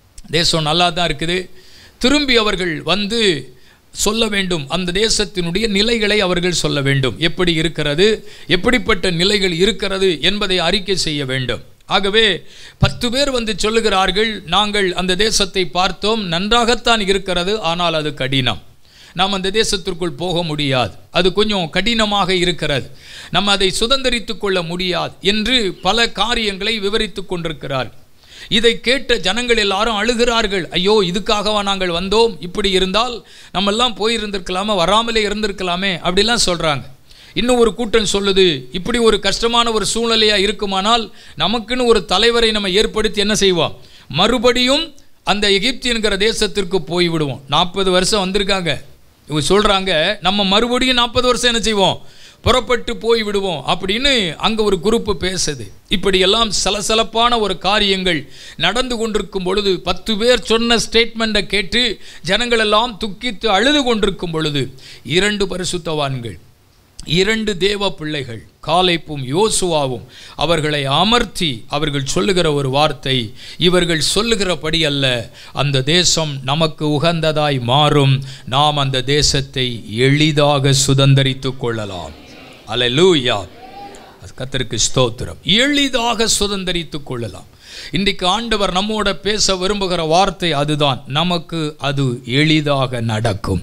தேசம் நல்லா தான் இருக்குது திரும்பி அவர்கள் வந்து சொல்ல வேண்டும் அந்த தேசத்தினுடைய நிலைகளை அவர்கள் சொல்ல வேண்டும் எப்படி இருக்கிறது எப்படிப்பட்ட நிலைகள் இருக்கிறது என்பதை அறிக்கை செய்ய வேண்டும் ஆகவே பத்து பேர் வந்து சொல்லுகிறார்கள் நாங்கள் அந்த தேசத்தை பார்த்தோம் நன்றாகத்தான் இருக்கிறது ஆனால் அது கடினம் நாம் அந்த தேசத்திற்குள் போக முடியாது அது கொஞ்சம் கடினமாக இருக்கிறது நம்ம அதை சுதந்திரித்து கொள்ள முடியாது என்று பல காரியங்களை விவரித்து கொண்டிருக்கிறார் இதை கேட்ட ஜனங்கள் எல்லாரும் அழுகிறார்கள் ஐயோ இதுக்காகவா நாங்கள் வந்தோம் இப்படி இருந்தால் நம்மெல்லாம் போயிருந்திருக்கலாமே வராமலே இருந்திருக்கலாமே அப்படிலாம் சொல்கிறாங்க இன்னும் ஒரு கூட்டம் சொல்லுது இப்படி ஒரு கஷ்டமான ஒரு சூழ்நிலையாக இருக்குமானால் நமக்குன்னு ஒரு தலைவரை நம்ம ஏற்படுத்தி என்ன செய்வோம் மறுபடியும் அந்த எகிப்து என்கிற தேசத்திற்கு போய் விடுவோம் நாற்பது வருஷம் வந்திருக்காங்க இவங்க சொல்கிறாங்க நம்ம மறுபடியும் நாற்பது வருஷம் என்ன செய்வோம் புறப்பட்டு போய் விடுவோம் அப்படின்னு அங்கே ஒரு குரூப்பு பேசுது இப்படியெல்லாம் சலசலப்பான ஒரு காரியங்கள் நடந்து கொண்டிருக்கும் பொழுது பத்து பேர் சொன்ன ஸ்டேட்மெண்ட்டை கேட்டு ஜனங்கள் எல்லாம் துக்கித்து அழுது கொண்டிருக்கும் பொழுது இரண்டு பரிசுத்தவான்கள் இரண்டு தேவ பிள்ளைகள் காலைப்பும் யோசுவாவும் அவர்களை அமர்த்தி அவர்கள் சொல்லுகிற ஒரு வார்த்தை இவர்கள் சொல்லுகிறபடி அல்ல அந்த தேசம் நமக்கு உகந்ததாய் மாறும் நாம் அந்த தேசத்தை எளிதாக சுதந்தரித்து கொள்ளலாம் அல்லேலூயா கத்தருக்கு ஸ்தோத்திரம் எளிதாக சுதந்தரித்து கொள்ளலாம் இன்றைக்கு ஆண்டவர் நம்மோட பேச விரும்புகிற வார்த்தை அதுதான் நமக்கு அது எளிதாக நடக்கும்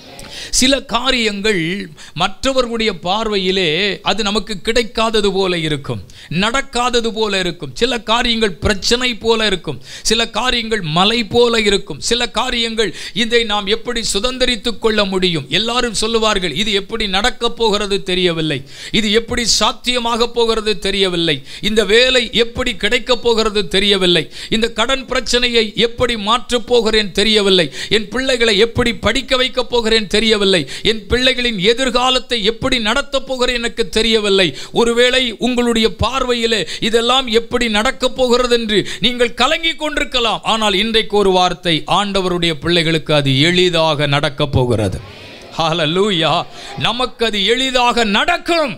சில காரியங்கள் மற்றவர்களுடைய பார்வையிலே அது நமக்கு கிடைக்காதது போல இருக்கும் நடக்காதது போல இருக்கும் சில காரியங்கள் பிரச்சனை போல இருக்கும் சில காரியங்கள் மலை போல இருக்கும் சில காரியங்கள் இதை நாம் எப்படி சுதந்திரித்துக் கொள்ள முடியும் எல்லாரும் சொல்லுவார்கள் இது எப்படி நடக்கப் போகிறது தெரியவில்லை இது எப்படி சாத்தியமாக போகிறது தெரியவில்லை இந்த வேலை எப்படி கிடைக்கப் போகிறது தெரியவில்லை இந்த கடன் பிரச்சனையை எப்படி மாற்றப் போகிறேன் தெரியவில்லை என் பிள்ளைகளை எப்படி படிக்க வைக்கப் போகிறேன் தெரியவில்லை என் பிள்ளைகளின் எதிர்காலத்தை எப்படி நடத்தப் போகிறேன் எனக்கு தெரியவில்லை ஒருவேளை உங்களுடைய பார்வையிலே இதெல்லாம் எப்படி நடக்கப் போகிறது என்று நீங்கள் கலங்கிக் கொண்டிருக்கலாம் ஆனால் இன்றைக்கு ஒரு வார்த்தை ஆண்டவருடைய பிள்ளைகளுக்கு அது எளிதாக நடக்கப் போகிறது ஹalleluya நமக்கு அது எளிதாக நடக்கும்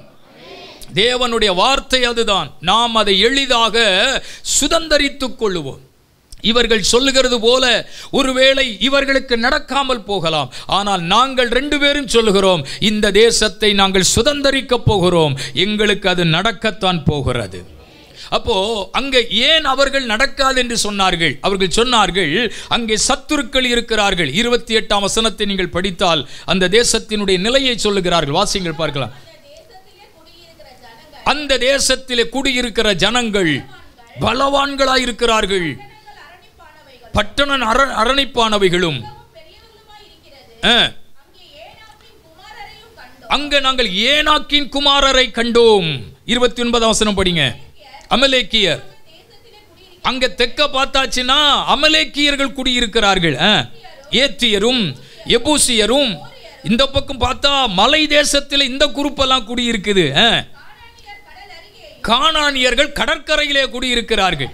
தேவனுடைய வார்த்தை அதுதான் நாம் அதை எளிதாக சுதந்தரித்துக் கொள்ளுவோம் இவர்கள் சொல்லுகிறது போல ஒருவேளை இவர்களுக்கு நடக்காமல் போகலாம் ஆனால் நாங்கள் ரெண்டு பேரும் சொல்லுகிறோம் இந்த தேசத்தை நாங்கள் சுதந்தரிக்க போகிறோம் எங்களுக்கு அது நடக்கத்தான் போகிறது அப்போ அங்க ஏன் அவர்கள் நடக்காது என்று சொன்னார்கள் அவர்கள் சொன்னார்கள் அங்கே சத்துருக்கள் இருக்கிறார்கள் இருபத்தி எட்டாம் வசனத்தை நீங்கள் படித்தால் அந்த தேசத்தினுடைய நிலையை சொல்லுகிறார்கள் வாசிங்கள் பார்க்கலாம் அந்த தேசத்திலே குடியிருக்கிற ஜனங்கள் பலவான்களாய் இருக்கிறார்கள் பட்டண அர அரணிப்பானவைகளும் ஆ. அங்க நாங்கள் ஏனாக்கின் குமாரரை கண்டோம் இருபத்தி ஒன்பதாம் வசனம் படிங்க அமலேக்கியர் அங்க தெக்க பார்த்தாச்சுன்னா அமலேக்கியர்கள் குடியிருக்கிறார்கள் ஆ. ஏத்தியரும் எபூசியரும் இந்த பக்கம் பார்த்தா மலை தேசத்தில் இந்த குரூப்பெல்லாம் குடியிருக்குது ஆ. கானானியர்கள் கடற்கரையிலே குடியிருக்கிறார்கள்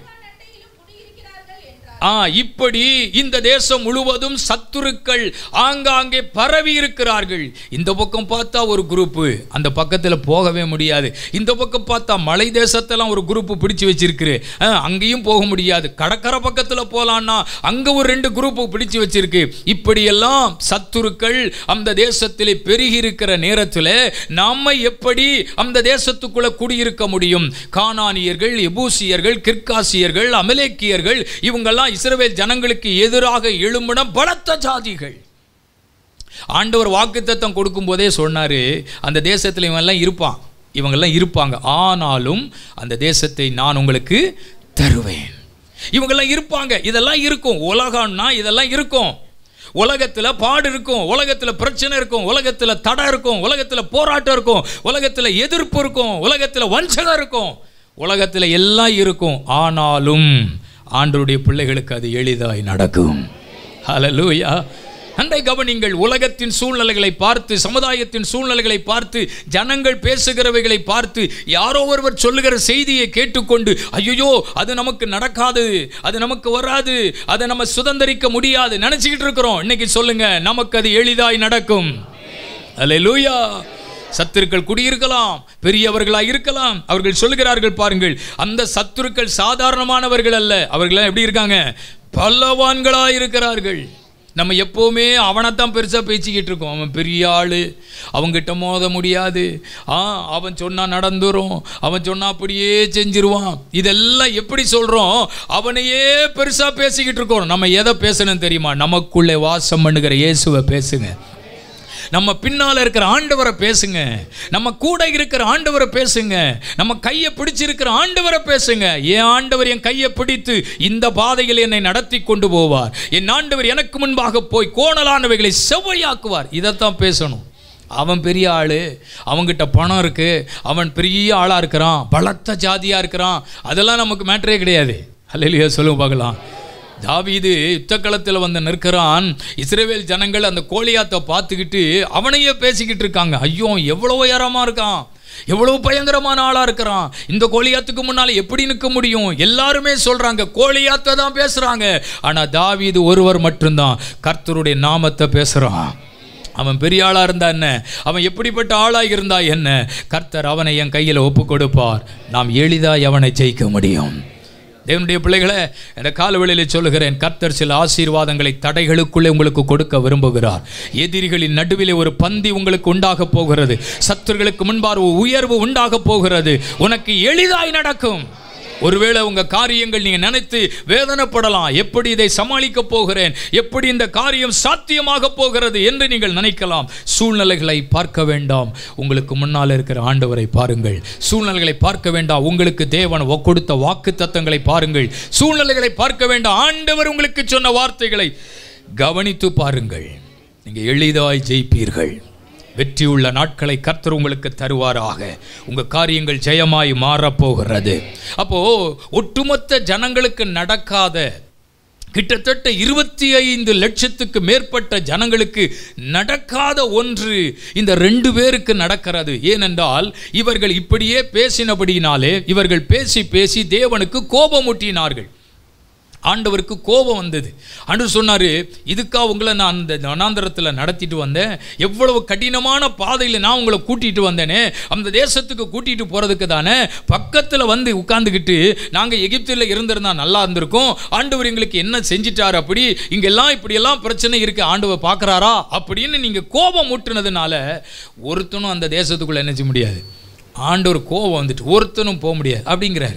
ஆ இப்படி இந்த தேசம் முழுவதும் சத்துருக்கள் ஆங்காங்கே பரவி இருக்கிறார்கள் இந்த பக்கம் பார்த்தா ஒரு குரூப் அந்த பக்கத்தில் போகவே முடியாது இந்த பக்கம் பார்த்தா மலை தேசத்தெல்லாம் ஒரு குரூப் பிடிச்சு வச்சிருக்கு ஆ, அங்கேயும் போக முடியாது கடற்கரை பக்கத்தில் போலான்னா அங்க ஒரு ரெண்டு குரூப் பிடிச்சு வச்சிருக்கு இப்படியெல்லாம் சத்துருக்கள் அந்த தேசத்திலே பெருகி இருக்கிற நேரத்தில் நாம எப்படி அந்த தேசத்துக்குள்ள குடியிருக்க முடியும் கானானியர்கள் எபூசியர்கள் கிர்காசியர்கள் அமலேக்கியர்கள் இவங்கெல்லாம் இஸ்ரவேல் ஜனங்களுக்கு எதிராக எழும்பின பலத்த ஜாதிகள் ஆண்டவர் வாக்குத்தத்தம் கொடுக்கும் போதே சொன்னாரு அந்த தேசத்தில் இவங்கெல்லாம் இருப்பான் இவங்கெல்லாம் இருப்பாங்க ஆனாலும் அந்த தேசத்தை நான் உங்களுக்கு தருவேன் இவங்கெல்லாம் இருப்பாங்க இதெல்லாம் இருக்கும் உலகம்னா இதெல்லாம் இருக்கும் உலகத்தில் பாடு இருக்கும் உலகத்தில் பிரச்சனை இருக்கும் உலகத்தில் தடை இருக்கும் உலகத்தில் போராட்டம் இருக்கும் உலகத்தில் எதிர்ப்பு இருக்கும் உலகத்தில் வஞ்சகம் இருக்கும் உலகத்தில் எல்லாம் இருக்கும் ஆனாலும் ஆண்டவருடைய பிள்ளைகளுக்கு அது எளிதாய் நடக்கும் ஹalleluya அண்டை கவனிங்கள் உலகத்தின் சூழ்நிலைகளை பார்த்து சமுதாயத்தின் சூழ்நிலைகளை பார்த்து ஜனங்கள் பேசுகிறவைகளை பார்த்து யாரோ ஒருவர் சொல்லுகிற செய்தியை கேட்டுக்கொண்டு ஐயோ அது நமக்கு நடக்காது அது நமக்கு வராது அதை நம்ம சுதந்திரிக்க முடியாது நினைச்சுக்கிட்டு இருக்கிறோம் இன்னைக்கு சொல்லுங்க நமக்கு அது எளிதாய் நடக்கும் அல்லேலூயா சத்துருக்கள் குடியிருக்கலாம் பெரியவர்களாக இருக்கலாம் அவர்கள் சொல்லுகிறார்கள் பாருங்கள் அந்த சத்துருக்கள் சாதாரணமானவர்கள் அல்ல அவர்கள் எப்படி இருக்காங்க பல்லவான்களாக இருக்கிறார்கள் நம்ம எப்போவுமே அவனைத்தான் பெருசாக பேசிக்கிட்டு இருக்கோம் அவன் பெரிய ஆள் அவங்கிட்ட மோத முடியாது ஆ அவன் சொன்னால் நடந்துரும் அவன் சொன்னால் அப்படியே செஞ்சிருவான் இதெல்லாம் எப்படி சொல்கிறோம் அவனையே பெருசாக பேசிக்கிட்டு இருக்கோம் நம்ம எதை பேசணும் தெரியுமா நமக்குள்ளே வாசம் பண்ணுகிற இயேசுவை பேசுங்க நம்ம பின்னால இருக்கிற ஆண்டவரை பேசுங்க நம்ம கூட இருக்கிற ஆண்டவரை பேசுங்க நம்ம கையை பிடிச்சிருக்கிற ஆண்டவரை பேசுங்க என் ஆண்டவர் என் கையை பிடித்து இந்த பாதையில் என்னை நடத்தி கொண்டு போவார் என் ஆண்டவர் எனக்கு முன்பாக போய் கோணலானவைகளை செவ்வையாக்குவார் இதைத்தான் பேசணும் அவன் பெரிய ஆளு அவங்கிட்ட பணம் இருக்கு அவன் பெரிய ஆளா இருக்கிறான் பலத்த ஜாதியா இருக்கிறான் அதெல்லாம் நமக்கு மேட்டரே கிடையாது அல்லையா சொல்லுங்க பார்க்கலாம் தாவீது யுத்தக்களத்தில் வந்து நிற்கிறான் இஸ்ரேவேல் ஜனங்கள் அந்த கோலியாத்தை பார்த்துக்கிட்டு அவனையே பேசிக்கிட்டு இருக்காங்க ஐயோ எவ்வளோ உயரமா இருக்கான் எவ்வளவு பயங்கரமான ஆளா இருக்கிறான் இந்த கோலியாத்துக்கு முன்னால எப்படி நிற்க முடியும் எல்லாருமே சொல்றாங்க கோலியாத்தை தான் பேசுறாங்க ஆனா தாவீது ஒருவர் மட்டும்தான் கர்த்தருடைய நாமத்தை பேசுறான் அவன் பெரிய ஆளா இருந்தா என்ன அவன் எப்படிப்பட்ட ஆளா இருந்தா என்ன கர்த்தர் அவனை என் கையில் ஒப்பு கொடுப்பார் நாம் எளிதாய் அவனை ஜெயிக்க முடியும் தேவனுடைய பிள்ளைகளை இந்த காலவெளியில் சொல்லுகிறேன் கர்த்தர் சில ஆசீர்வாதங்களை தடைகளுக்குள்ளே உங்களுக்கு கொடுக்க விரும்புகிறார் எதிரிகளின் நடுவிலே ஒரு பந்தி உங்களுக்கு உண்டாக போகிறது சத்துருகளுக்கு முன்பார் ஒரு உயர்வு உண்டாக போகிறது உனக்கு எளிதாய் நடக்கும் ஒருவேளை உங்க காரியங்கள் நீங்க நினைத்து வேதனைப்படலாம் எப்படி இதை சமாளிக்க போகிறேன் எப்படி இந்த காரியம் சாத்தியமாக போகிறது என்று நீங்கள் நினைக்கலாம் சூழ்நிலைகளை பார்க்க வேண்டாம் உங்களுக்கு முன்னால் இருக்கிற ஆண்டவரை பாருங்கள் சூழ்நிலைகளை பார்க்க வேண்டாம் உங்களுக்கு தேவன் ஒ- கொடுத்த வாக்கு தத்தங்களை பாருங்கள் சூழ்நிலைகளை பார்க்க வேண்டாம் ஆண்டவர் உங்களுக்கு சொன்ன வார்த்தைகளை கவனித்து பாருங்கள் நீங்க எளிதாய் ஜெயிப்பீர்கள் வெற்றியுள்ள நாட்களை கர்த்தர் உங்களுக்கு தருவாராக உங்க காரியங்கள் ஜெயமாய் மாறப்போகிறது அப்போ ஒட்டுமொத்த ஜனங்களுக்கு நடக்காத கிட்டத்தட்ட இருபத்தி ஐந்து லட்சத்துக்கு மேற்பட்ட ஜனங்களுக்கு நடக்காத ஒன்று இந்த ரெண்டு பேருக்கு நடக்கிறது ஏனென்றால் இவர்கள் இப்படியே பேசினபடியினாலே இவர்கள் பேசி பேசி தேவனுக்கு கோபமூட்டினார்கள் ஆண்டவருக்கு கோபம் வந்தது ஆண்டவர் சொன்னார் இதுக்கா உங்களை நான் அந்த வனாந்தரத்தில் நடத்திட்டு வந்தேன் எவ்வளவு கடினமான பாதையில் நான் உங்களை கூட்டிகிட்டு வந்தேனே அந்த தேசத்துக்கு கூட்டிகிட்டு போகிறதுக்கு தானே பக்கத்தில் வந்து உட்காந்துக்கிட்டு நாங்கள் எகிப்தில் இருந்திருந்தா நல்லா இருந்திருக்கும் ஆண்டவர் எங்களுக்கு என்ன செஞ்சிட்டார் அப்படி இங்கெல்லாம் இப்படியெல்லாம் பிரச்சனை இருக்குது ஆண்டவர் பார்க்குறாரா அப்படின்னு நீங்கள் கோபம் ஊட்டுனதுனால ஒருத்தனும் அந்த தேசத்துக்குள்ளே என்ன செய்ய முடியாது ஆண்டவர் கோபம் வந்துட்டு ஒருத்தனும் போக முடியாது அப்படிங்கிறாரு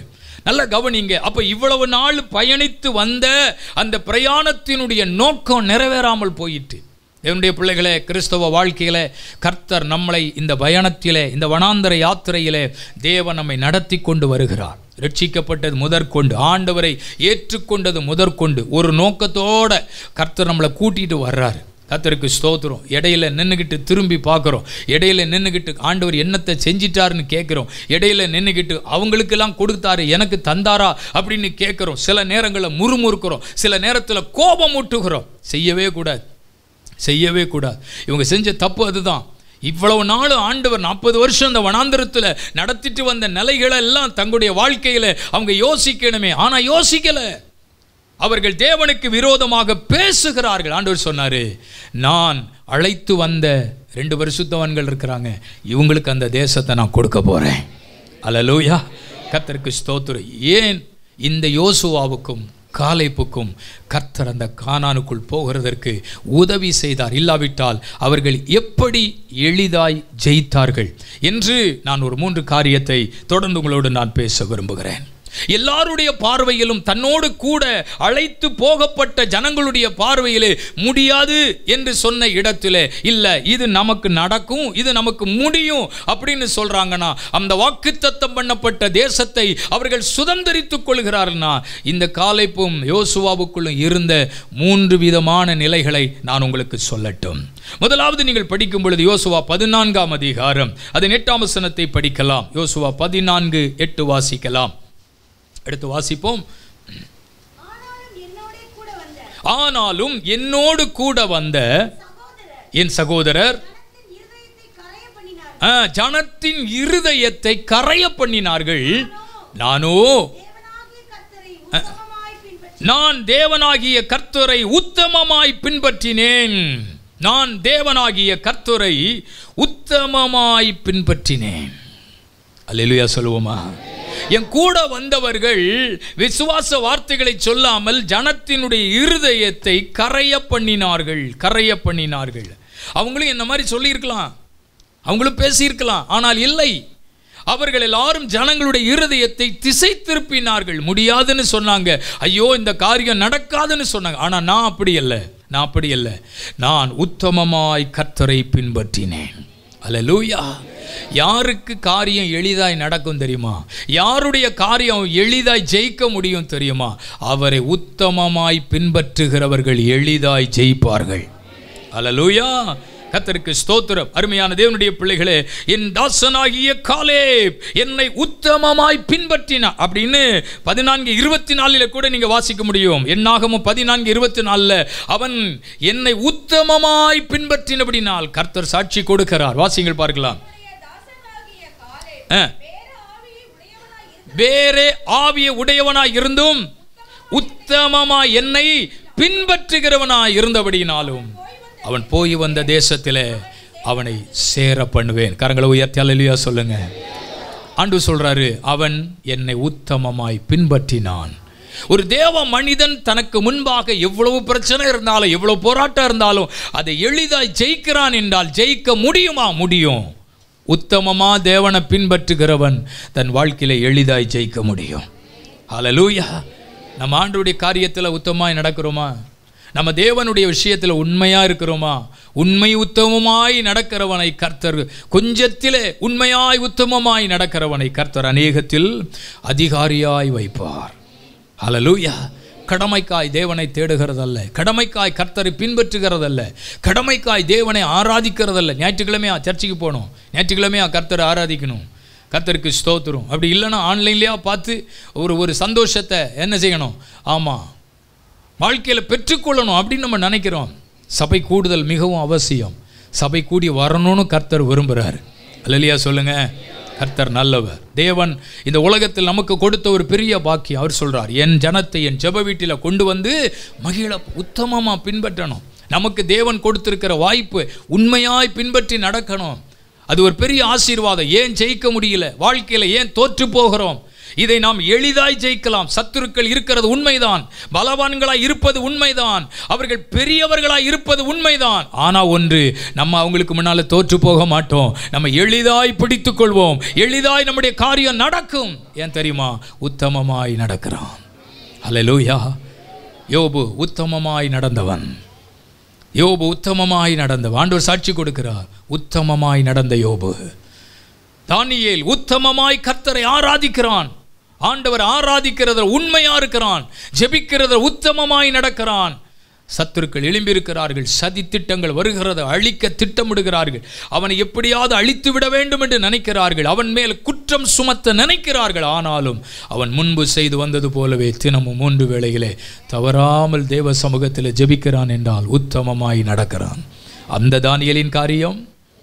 நல்ல கவனிங்க அப்ப இவ்வளவு நாள் பயணித்து வந்த அந்த பிரயாணத்தினுடைய நோக்கம் நிறைவேறாமல் போயிட்டு என்னுடைய பிள்ளைகளே கிறிஸ்தவ வாழ்க்கையில கர்த்தர் நம்மளை இந்த பயணத்திலே இந்த வனாந்தர யாத்திரையிலே தேவன் நம்மை நடத்தி கொண்டு வருகிறார் ரட்சிக்கப்பட்டது முதற்கொண்டு ஆண்டவரை ஏற்றுக்கொண்டது முதற்கொண்டு ஒரு நோக்கத்தோட கர்த்தர் நம்மளை கூட்டிட்டு வர்றாரு கர்த்தருக்கு ஸ்தோத்திரம் இடையில நின்றுக்கிட்டு திரும்பி பார்க்குறோம் இடையில நின்றுக்கிட்டு ஆண்டவர் என்னத்தை செஞ்சிட்டாருன்னு கேட்குறோம் இடையில நின்றுக்கிட்டு அவங்களுக்கெல்லாம் கொடுத்தாரு எனக்கு தந்தாரா அப்படின்னு கேட்குறோம் சில நேரங்களில் முறுமுறுக்கிறோம் சில நேரத்தில் கோபம் ஊட்டுகிறோம் செய்யவே கூடாது செய்யவே கூடாது இவங்க செஞ்ச தப்பு அதுதான் இவ்வளவு நாள் ஆண்டவர் நாற்பது வருஷம் இந்த வனாந்தரத்தில் நடத்திட்டு வந்த நிலைகளை எல்லாம் தங்களுடைய வாழ்க்கையில் அவங்க யோசிக்கணுமே ஆனால் யோசிக்கலை அவர்கள் தேவனுக்கு விரோதமாக பேசுகிறார்கள் ஆண்டவர் சொன்னாரு நான் அழைத்து வந்த ரெண்டு பரிசுத்தவான்கள் இருக்கிறாங்க இவங்களுக்கு அந்த தேசத்தை நான் கொடுக்க போறேன் அல்லலூயா கர்த்தருக்கு ஸ்தோத்திரம் ஏன் இந்த யோசுவாவுக்கும் காலைப்புக்கும் கர்த்தர் அந்த கானானுக்குள் போகிறதற்கு உதவி செய்தார் இல்லாவிட்டால் அவர்கள் எப்படி எளிதாய் ஜெயித்தார்கள் என்று நான் ஒரு மூன்று காரியத்தை தொடர்ந்து உங்களோடு நான் பேச விரும்புகிறேன் எல்லாருடைய பார்வையிலும் தன்னோடு கூட அழைத்து போகப்பட்ட ஜனங்களுடைய பார்வையிலே முடியாது என்று சொன்ன இடத்திலே இல்லை இது நமக்கு நடக்கும் இது நமக்கு முடியும் அப்படின்னு சொல்றாங்கன்னா அந்த வாக்குத்தத்தம் பண்ணப்பட்ட தேசத்தை அவர்கள் சுதந்திரித்துக் கொள்கிறார்கள்னா இந்த காலைப்பும் யோசுவாவுக்குள்ளும் இருந்த மூன்று விதமான நிலைகளை நான் உங்களுக்கு சொல்லட்டும் முதலாவது நீங்கள் படிக்கும் பொழுது யோசுவா பதினான்காம் அதிகாரம் அதன் எட்டாம் வசனத்தை படிக்கலாம் யோசுவா பதினான்கு எட்டு வாசிக்கலாம் எடுத்து வாசிப்போம் ஆனாலும் என்னோடு கூட வந்த என் சகோதரர் ஆ, ஜனத்தின் இருதயத்தை கரைய பண்ணினார்கள் நானோ நான் தேவனாகிய கர்த்தரை உத்தமமாய் பின்பற்றினேன் நான் தேவனாகிய கர்த்தரை உத்தமமாய் பின்பற்றினேன் அல்லேலூயா சொல்லுவோமா என் கூட வந்தவர்கள் விசுவாச வார்த்தைகளை சொல்லாமல் ஜனத்தினுடைய இருதயத்தை கரைய பண்ணினார்கள் கரைய பண்ணினார்கள் அவங்களும் என்ன மாதிரி சொல்லியிருக்கலாம் அவங்களும் பேசியிருக்கலாம் ஆனால் இல்லை அவர்கள் எல்லாரும் ஜனங்களுடைய இருதயத்தை திசை திருப்பினார்கள் முடியாதுன்னு சொன்னாங்க ஐயோ இந்த காரியம் நடக்காதுன்னு சொன்னாங்க ஆனால் நான் அப்படி அல்ல நான் அப்படி அல்ல நான் உத்தமமாய் கர்த்தரை பின்பற்றினேன் அல்லேலூயா யாருக்கு காரியம் எளிதாய் நடக்கும் தெரியுமா யாருடைய காரியம் எளிதாய் ஜெயிக்க முடியும் தெரியுமா அவரை உத்தமமாய் பின்பற்றுகிறவர்கள் எளிதாய் ஜெயிப்பார்கள் அல்லேலூயா கத்தருக்கு ஸ்தோத்திரம் அருமையான தேவனுடைய பிள்ளைகளே என் தாசனாகிய காலேப் என்னை உத்தமமாய் பின்பற்றினார் அப்படின்னு பதினான்கு இருபத்தி நாலில் கூட நீங்க வாசிக்க முடியும் என்னாகமும் பதினான்கு இருபத்தி நாலில் அவன் என்னை உத்தமமாய் பின்பற்றினபடினால் கர்த்தர் சாட்சி கொடுக்கிறார் வாசிங்கள் பார்க்கலாம் ஆ. வேறே ஆவிய உடையவனாய் இருந்தும் உத்தமமாய் என்னை பின்பற்றுகிறவனாய் இருந்தபடினாலும் அவன் போய் வந்த தேசத்திலே அவனை சேர பண்ணுவேன் கரங்களை உயர்த்தி அல்லையா சொல்லுங்க ஆண்டு சொல்றாரு அவன் என்னை உத்தமமாய் பின்பற்றினான் ஒரு தேவ மனிதன் தனக்கு முன்பாக எவ்வளவு பிரச்சனை இருந்தாலும் எவ்வளவு போராட்டம் இருந்தாலும் அதை எளிதாய் ஜெயிக்கிறான் என்றால் ஜெயிக்க முடியுமா முடியும் உத்தமமா தேவனை பின்பற்றுகிறவன் தன் வாழ்க்கையில எளிதாய் ஜெயிக்க முடியும் ஹalleluya நம்ம ஆண்டவருடைய காரியத்தில் உத்தமமாய் நடக்கிறோமா நம்ம தேவனுடைய விஷயத்தில் உண்மையா இருக்கிறோமா உண்மை உத்தமமாய் நடக்கிறவனை கர்த்தர் கொஞ்சத்திலே உண்மையாய் உத்தமமாய் நடக்கிறவனை கர்த்தர் அநேகத்தில் அதிகாரியாய் வைப்பார் ஹalleluya கடமைக்காய் தேவனை தேடுகிறதல்ல கடமைக்காய் கர்த்தரை பின்பற்றுகிறதல்ல கடமைக்காய் தேவனை ஆராதிக்கிறதல்ல ஞாயிற்றுக்கிழமையா சர்ச்சுக்கு போகணும் ஞாயிற்றுக்கிழமையா கர்த்தரை ஆராதிக்கணும் கர்த்தருக்கு ஸ்தோத்திரம் அப்படி இல்லைன்னா ஆன்லைன்லேயா பார்த்து ஒரு ஒரு சந்தோஷத்தை என்ன செய்யணும் ஆமாம் வாழ்க்கையில் பெற்றுக்கொள்ளணும் அப்படின்னு நம்ம நினைக்கிறோம் சபை கூடுதல் மிகவும் அவசியம் சபை கூடி வரணும்னு கர்த்தர் விரும்புகிறார் அல்லையா சொல்லுங்க கர்த்தர் நல்லவர் தேவன் இந்த உலகத்தில் நமக்கு கொடுத்த ஒரு பெரிய பாக்கியம் அவர் சொல்றார் என் ஜனத்தை என் ஜெப வீட்டில் கொண்டு வந்து மகிழ உத்தமமாக பின்பற்றணும் நமக்கு தேவன் கொடுத்திருக்கிற வாய்ப்பு உண்மையாய் பின்பற்றி நடக்கணும் அது ஒரு பெரிய ஆசீர்வாதம் ஏன் ஜெயிக்க முடியல வாழ்க்கையில் ஏன் தோற்று போகிறோம் இதை நாம் எளிதாய் ஜெயிக்கலாம் சத்துருக்கள் இருக்கிறது உண்மைதான் பலவான்களாய் இருப்பது உண்மைதான் அவர்கள் பெரியவர்களாய் இருப்பது உண்மைதான் ஆனா ஒன்று நம்ம அவங்களுக்கு முன்னால தோற்று போக மாட்டோம் நம்ம எளிதாய் பிடித்துக் கொள்வோம் எளிதாய் நம்முடைய காரியம் நடக்கும் ஏன் தெரியுமா உத்தமமாய் நடக்கிறான் அல்லேலூயா யோபு உத்தமமாய் நடந்தவன் யோபு உத்தமமாய் நடந்தவன் ஆண்டவர் சாட்சி கொடுக்கிறார் உத்தமமாய் நடந்த யோபு தானியேல் உத்தமமாய் கர்த்தரை ஆராதிக்கிறான் ஆண்டவர் ஆராதிக்கிறத உண்மையா இருக்கிறான் ஜெபிக்கிறத உத்தமமாய் நடக்கிறான் சத்துருக்கள் எழும்பியிருக்கிறார்கள் சதி திட்டங்கள் வருகிறத அழிக்க திட்டமிடுகிறார்கள் அவனை எப்படியாவது அழித்து விட வேண்டும் என்று நினைக்கிறார்கள் அவன் மேல் குற்றம் சுமத்த நினைக்கிறார்கள் ஆனாலும் அவன் முன்பு செய்து வந்தது போலவே தினமும் மூன்று வேளையிலே தவறாமல் தேவ சமூகத்தில் ஜெபிக்கிறான் என்றால் உத்தமமாய் நடக்கிறான் அந்த தானியலின் காரியம்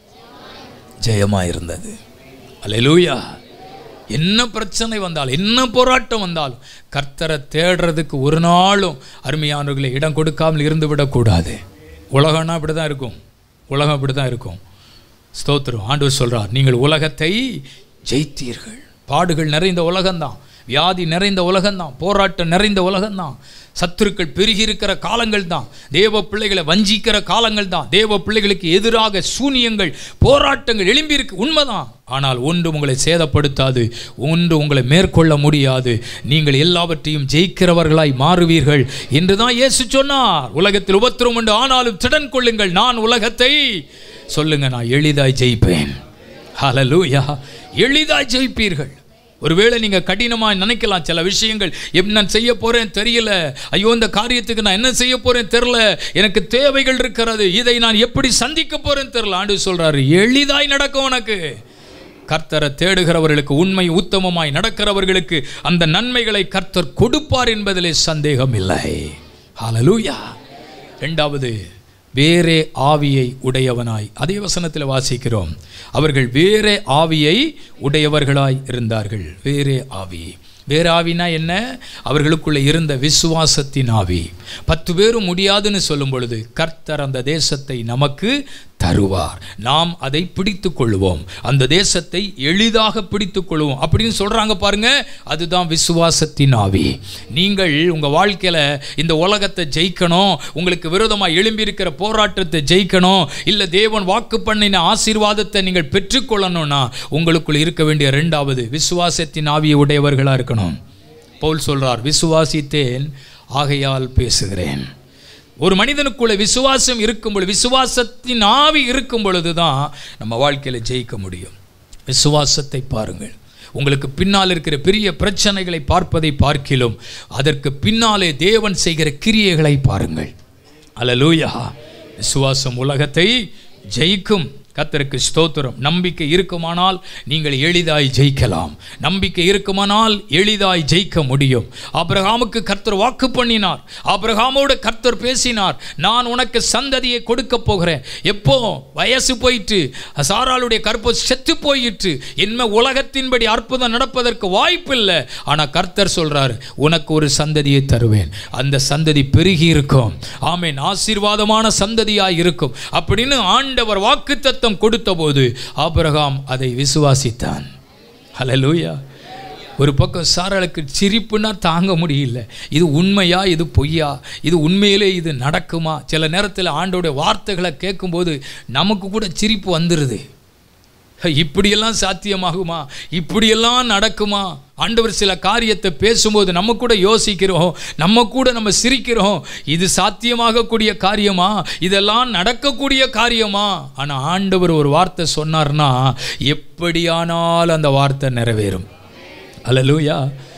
ஜெயமாயிருந்தது அல்லேலூயா என்ன பிரச்சனை வந்தாலும் என்ன போராட்டம் வந்தாலும் கர்த்தரை தேடுறதுக்கு ஒரு நாளும் அருமையானவர்களை இடம் கொடுக்காமல் இருந்து விடக்கூடாது உலகம்னா அப்படி தான் இருக்கும் உலகம் அப்படி தான் இருக்கும் ஸ்தோத்திரம் ஆண்டவர் சொல்றார் நீங்கள் உலகத்தை ஜெயித்தீர்கள் பாடுகள் நிறைந்த உலகம்தான் வியாதி நிறைந்த உலகம்தான் போராட்டம் நிறைந்த உலகம்தான் சத்துருக்கள் பெருகி இருக்கிற காலங்கள் தான் தேவ பிள்ளைகளை வஞ்சிக்கிற காலங்கள் தான் தேவ பிள்ளைகளுக்கு எதிராக சூனியங்கள் போராட்டங்கள் எழும்பியிருக்கு உண்மைதான் ஆனால் ஒன்று உங்களை சேதப்படுத்தாது ஒன்று உங்களை மேற்கொள்ள முடியாது நீங்கள் எல்லாவற்றையும் ஜெயிக்கிறவர்களாய் மாறுவீர்கள் என்று தான் இயேசு சொன்னார் உலகத்தில் உபத்திரம் உண்டு ஆனாலும் திடன் கொள்ளுங்கள் நான் உலகத்தை சொல்லுங்க நான் எளிதாய் ஜெயிப்பேன் ஹalleluya எளிதாய் ஜெயிப்பீர்கள் ஒருவேளை நீங்கள் கடினமாக நினைக்கலாம் சில விஷயங்கள் எப் நான் செய்ய போகிறேன் தெரியல ஐயோ இந்த காரியத்துக்கு நான் என்ன செய்ய போகிறேன் தெரில எனக்கு தேவைகள் இருக்கிறது இதை நான் எப்படி சந்திக்க போகிறேன் தெரில ஆண்டு சொல்கிறாரு எளிதாய் நடக்கும் உனக்கு கர்த்தரை தேடுகிறவர்களுக்கு உண்மை உத்தமமாய் நடக்கிறவர்களுக்கு அந்த நன்மைகளை கர்த்தர் கொடுப்பார் என்பதிலே சந்தேகம் இல்லை ஹalleluya ரெண்டாவது வேறே ஆவியை உடையவனாய் அதே வசனத்தில் வாசிக்கிறோம் அவர்கள் வேறே ஆவியை உடையவர்களாய் இருந்தார்கள் வேறே ஆவி வேற ஆவினா என்ன அவர்களுக்குள்ளே இருந்த விசுவாசத்தின் ஆவி பத்து பேரும் முடியாதுன்னு சொல்லும் பொழுது கர்த்தர் அந்த தேசத்தை நமக்கு தருவார் நாம் அதை பிடித்து கொள்வோம் அந்த தேசத்தை எளிதாக பிடித்து கொள்வோம் அப்படின்னு சொல்றாங்க பாருங்க அதுதான் விசுவாசத்தின் ஆவி நீங்கள் உங்க வாழ்க்கையில இந்த உலகத்தை ஜெயிக்கணும் உங்களுக்கு விரோதமாக எழும்பியிருக்கிற போராட்டத்தை ஜெயிக்கணும் இல்ல தேவன் வாக்கு பண்ணின ஆசீர்வாதத்தை நீங்கள் பெற்றுக்கொள்ளணும்னா உங்களுக்குள் இருக்க வேண்டிய ரெண்டாவது விசுவாசத்தின் ஆவியை உடையவர்களா இருக்கணும் பவுல் சொல்றார் விசுவாசித்தேன் ஆகையால் பேசுகிறேன் ஒரு மனிதனுக்குள்ள விசுவாசம் இருக்கும் பொழுது விசுவாசத்தின் ஆவி இருக்கும் பொழுது தான் நம்ம வாழ்க்கையில் ஜெயிக்க முடியும் விசுவாசத்தை பாருங்கள் உங்களுக்கு பின்னால் இருக்கிற பெரிய பிரச்சனைகளை பார்ப்பதை பார்க்கிலும் அதற்கு பின்னாலே தேவன் செய்கிற கிரியைகளை பாருங்கள் அல்லேலூயா விசுவாசம் உலகத்தை ஜெயிக்கும் கத்தருக்கு ஸ்தோத்திரம் நம்பிக்கை இருக்குமானால் நீங்கள் எளிதாய் ஜெயிக்கலாம் நம்பிக்கை இருக்குமானால் எளிதாய் ஜெயிக்க முடியும் ஆபிரகாமுக்கு கர்த்தர் வாக்கு பண்ணினார் ஆபிரகாமோடு கர்த்தர் பேசினார் நான் உனக்கு சந்ததியை கொடுக்க போகிறேன் எப்போ வயசு போயிட்டு சாராளுடைய கற்பு செத்து போயிட்டு இனிமே உலகத்தின்படி அற்புதம் நடப்பதற்கு வாய்ப்பில்லை ஆனால் கர்த்தர் சொல்றார் உனக்கு ஒரு சந்ததியை தருவேன் அந்த சந்ததி பெருகி இருக்கும் ஆமேன் ஆசீர்வாதமான சந்ததியாய் இருக்கும் அப்படின்னு ஆண்டவர் வாக்குத்தத்தம் கொடுத்தபோது ஆபிரகாம் அதை விசுவாசித்தான் ஹalleluya ஒரு பக்கம் சாராளுக்கு சிரிப்புன்னா தாங்க முடியல இது உண்மையா இது பொய்யா இது உண்மையிலே இது நடக்குமா சில நேரத்தில் ஆண்டோடைய வார்த்தைகளை கேட்கும்போது நமக்கு கூட சிரிப்பு வந்துடுது இப்படியெல்லாம் சாத்தியமாகுமா இப்படியெல்லாம் நடக்குமா ஆண்டவர் சில காரியத்தை பேசும்போது நம்ம கூட யோசிக்கிறோம் நம்ம கூட நம்ம சிரிக்கிறோம் இது சாத்தியமாகக்கூடிய காரியமா இதெல்லாம் நடக்கக்கூடிய காரியமா ஆனால் ஆண்டவர் ஒரு வார்த்தை சொன்னார்னா எப்படியானால் அந்த வார்த்தை நிறைவேறும் அல்லலூயா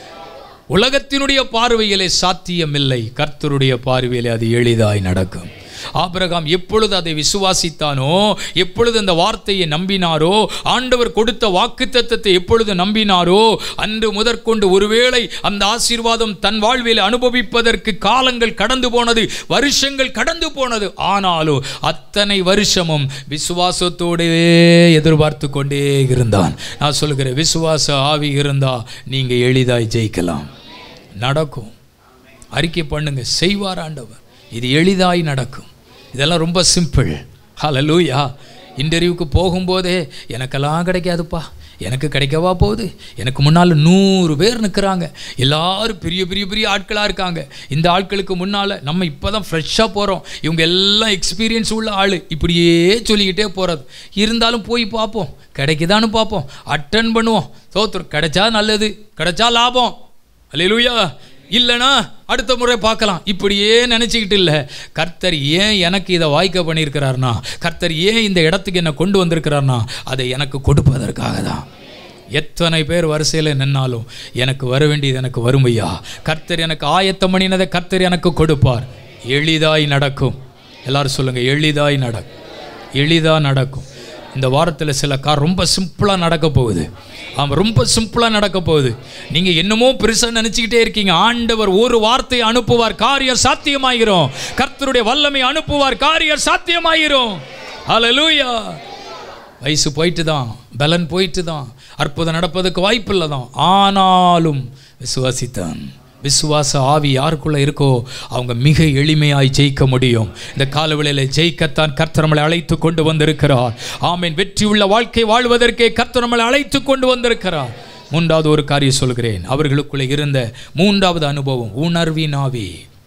உலகத்தினுடைய பார்வையிலே சாத்தியமில்லை கர்த்தருடைய பார்வையிலே அது எளிதாய் நடக்கும் ஆபிரகாம் எப்பொழுது அதை விசுவாசித்தானோ எப்பொழுது அந்த வார்த்தையை நம்பினாரோ ஆண்டவர் கொடுத்த வாக்குத்தத்தத்தை எப்பொழுது நம்பினாரோ அன்று முதற்கொண்டு ஒருவேளை அந்த ஆசீர்வாதம் தன் வாழ்வில் அனுபவிப்பதற்கு காலங்கள் கடந்து போனது வருஷங்கள் கடந்து போனது ஆனாலும் அத்தனை வருஷமும் விசுவாசத்தோடே எதிர்பார்த்து கொண்டே இருந்தான் நான் சொல்கிறேன் விசுவாச ஆவி இருந்தா நீங்க எளிதாய் ஜெயிக்கலாம் நடக்கும் அறிக்கை பண்ணுங்க செய்வார் ஆண்டவர் இது எளிதாய் நடக்கும் இதெல்லாம் ரொம்ப சிம்பிள் ஹalleluya இன்டர்வியூக்கு போகும்போதே எனக்கெல்லாம் கிடைக்காதுப்பா எனக்கு கிடைக்கவா போகுது எனக்கு முன்னால் நூறு பேர் நிற்கிறாங்க எல்லாரும் பெரிய பெரிய பெரிய ஆட்களாக இருக்காங்க இந்த ஆட்களுக்கு முன்னால் நம்ம இப்போ தான் ஃப்ரெஷ்ஷாக போகிறோம் இவங்க எல்லாம் எக்ஸ்பீரியன்ஸ் உள்ள ஆள் இப்படியே சொல்லிக்கிட்டே போகிறது இருந்தாலும் போய் பார்ப்போம் கிடைக்குதான்னு பார்ப்போம் அட்டன் பண்ணுவோம் தோத்துரும் கிடைச்சா நல்லது கிடைச்சா லாபம் அல்லேலூயா இல்லைனா அடுத்த முறை பார்க்கலாம் இப்படியே நினச்சிக்கிட்டு இல்லை கர்த்தர் ஏன் எனக்கு இதை வாய்க்க பண்ணியிருக்கிறார்னா கர்த்தர் ஏன் இந்த இடத்துக்கு என்னை கொண்டு வந்திருக்கிறார்னா அதை எனக்கு கொடுப்பதற்காக தான் எத்தனை பேர் வரிசையில் நின்னாலும் எனக்கு வர வேண்டியது எனக்கு வறுமையா கர்த்தர் எனக்கு ஆயத்தம் பண்ணினதை கர்த்தர் எனக்கு கொடுப்பார் எளிதாய் நடக்கும் எல்லாரும் சொல்லுங்கள் எளிதாய் நடக்கும் எளிதாக நடக்கும் இந்த வாரத்தில் சில கார் ரொம்ப சிம்பிளாக நடக்க போகுது ஆமாம் ரொம்ப சிம்பிளாக நடக்க போகுது நீங்கள் என்னமோ பெருசாக நினச்சிக்கிட்டே இருக்கீங்க ஆண்டவர் ஒரு வார்த்தையை அனுப்புவார் காரியம் சாத்தியமாகிறோம் கர்த்தருடைய வல்லமை அனுப்புவார் காரியம் சாத்தியமாகிறோம் ஹalleluya வயசு போயிட்டு தான் பலன் போயிட்டு தான் அற்புதம் நடப்பதுக்கு வாய்ப்பு இல்லை தான் ஆனாலும் விசுவாசித்தான் விசுவாச ஆவி யாருக்குள்ள இருக்கோ அவங்க மிக எளிமையாய் ஜெயிக்க முடியும் இந்த காலவெளியில் ஜெயிக்கத்தான் கர்த்தர் நம்மளை அழைத்து கொண்டு வந்திருக்கிறார் ஆமீன் வெற்றி உள்ள வாழ்க்கை வாழ்வதற்கே கர்த்தர் நம்மளை அழைத்து கொண்டு வந்திருக்கிறார் மூன்றாவது ஒரு காரியம் சொல்கிறேன் அவர்களுக்குள்ளே இருந்த மூன்றாவது அனுபவம் உணர்வின் ஆவி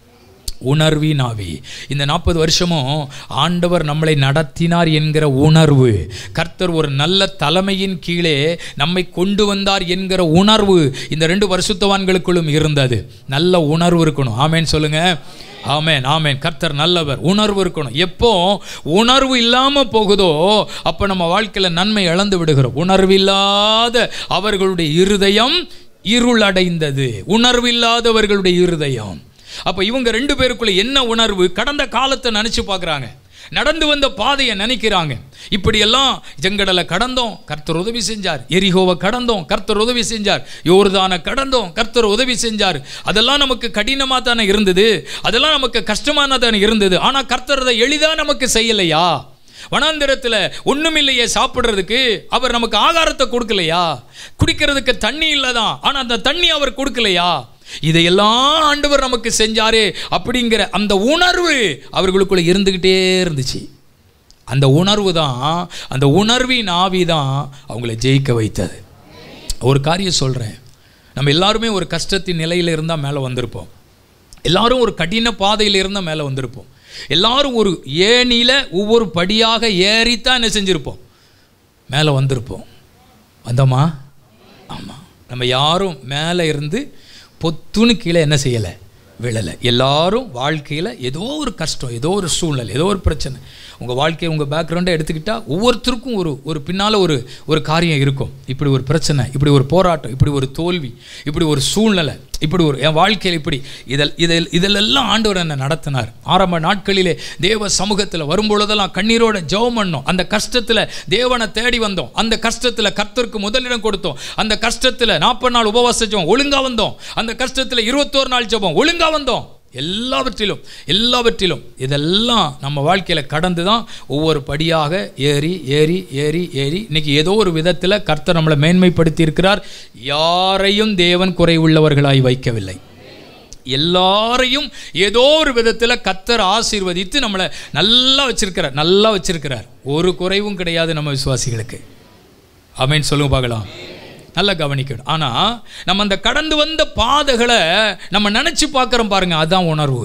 உணர்வின் ஆவி இந்த நாற்பது வருஷமும் ஆண்டவர் நம்மளை நடத்தினார் என்கிற உணர்வு கர்த்தர் ஒரு நல்ல தலைமையின் கீழே நம்மை கொண்டு வந்தார் என்கிற உணர்வு இந்த ரெண்டு வருஷத்தவான்களுக்குள்ளும் இருந்தது நல்ல உணர்வு இருக்கணும் ஆமேன்னு சொல்லுங்க ஆமேன் ஆமேன் கர்த்தர் நல்லவர் உணர்வு இருக்கணும் எப்போ உணர்வு இல்லாமல் போகுதோ அப்போ நம்ம வாழ்க்கையில் நன்மை இழந்து விடுகிறோம் உணர்வில்லாத அவர்களுடைய இருதயம் இருளடைந்தது உணர்வில்லாதவர்களுடைய இருதயம் அப்போ இவங்க ரெண்டு பேருக்குள்ள என்ன உணர்வு கடந்த காலத்தை நினச்சி பார்க்குறாங்க நடந்து வந்த பாதையை நினைக்கிறாங்க இப்படியெல்லாம் ஜங்கடலை கடந்தோம் கர்த்தர் உதவி செஞ்சார் எரிகோவை கடந்தோம் கர்த்தர் உதவி செஞ்சார் யோர்தானை கடந்தோம் கர்த்தர் உதவி செஞ்சார் அதெல்லாம் நமக்கு கடினமாக தானே இருந்தது அதெல்லாம் நமக்கு கஷ்டமான தானே இருந்தது ஆனால் கர்த்தர் அதை எளிதாக நமக்கு செய்யலையா வனாந்திரத்தில் ஒண்ணுமில்லையே சாப்பிட்றதுக்கு அவர் நமக்கு ஆகாரத்தை கொடுக்கலையா குடிக்கிறதுக்கு தண்ணி இல்லைதான் ஆனால் அந்த தண்ணி அவர் கொடுக்கலையா இதையெல்லாம் ஆண்டவர் நமக்கு செஞ்சாரே அப்படிங்கிற அந்த உணர்வு அவர்களுக்குள்ள இருந்துக்கிட்டே இருந்துச்சு அந்த உணர்வு தான் அந்த உணர்வின் ஆவி தான் அவங்கள ஜெயிக்க வைத்தது ஒரு காரியம் சொல்கிறேன் நம்ம எல்லாருமே ஒரு கஷ்டத்தின் நிலையில் இருந்தால் மேலே வந்திருப்போம் எல்லாரும் ஒரு கடின பாதையில் இருந்தால் மேலே வந்திருப்போம் எல்லாரும் ஒரு ஏணியில் ஒவ்வொரு படியாக ஏறித்தான் என்ன செஞ்சுருப்போம் மேலே வந்திருப்போம் வந்தோமா ஆமாம் நம்ம யாரும் மேலே இருந்து பொத்துன்னு கீழே என்ன செய்யலை விழலை எல்லாரும் வாழ்க்கையில் ஏதோ ஒரு கஷ்டம் ஏதோ ஒரு சூழ்நிலை ஏதோ ஒரு பிரச்சனை உங்கள் வாழ்க்கையை உங்கள் பேக்ரவுண்டை எடுத்துக்கிட்டால் ஒவ்வொருத்தருக்கும் ஒரு ஒரு பின்னால் ஒரு ஒரு காரியம் இருக்கும் இப்படி ஒரு பிரச்சனை இப்படி ஒரு போராட்டம் இப்படி ஒரு தோல்வி இப்படி ஒரு சூழ்நிலை இப்படி ஒரு என் வாழ்க்கையில் இப்படி இதில் இதில் இதிலெல்லாம் ஆண்டவர் என்னை நடத்தினார் ஆரம்ப நாட்களிலே தேவ சமூகத்தில் வரும்பொழுதெல்லாம் கண்ணீரோட ஜெபம் பண்ணோம் அந்த கஷ்டத்தில் தேவனை தேடி வந்தோம் அந்த கஷ்டத்தில் கர்த்தருக்கு முதலிடம் கொடுத்தோம் அந்த கஷ்டத்தில் நாற்பது நாள் உபவாச ஜெபம் ஒழுங்காக வந்தோம் அந்த கஷ்டத்தில் இருபத்தோரு நாள் ஜெபம் ஒழுங்காக வந்தோம் எல்லாவற்றிலும் எல்லாவற்றிலும் இதெல்லாம் நம்ம வாழ்க்கையில் கடந்து தான் ஒவ்வொரு படியாக ஏறி ஏறி ஏறி ஏறி இன்னைக்கு ஏதோ ஒரு விதத்தில் கர்த்தர் நம்மளை மேன்மைப்படுத்தி இருக்கிறார் யாரையும் தேவன் குறைவுள்ளவர்களாய் வைக்கவில்லை எல்லாரையும் ஏதோ ஒரு விதத்தில் கத்தர் ஆசீர்வதித்து நம்மளை நல்லா வச்சிருக்கிறார் நல்லா வச்சிருக்கிறார் ஒரு குறைவும் கிடையாது நம்ம விசுவாசிகளுக்கு ஆமேன்னு சொல்லுங்க பார்க்கலாம் நல்லா கவனிக்கணும் ஆனால் நம்ம அந்த கடந்து வந்த பாதைகளை நம்ம நினச்சி பார்க்குறோம் பாருங்க அதுதான் உணர்வு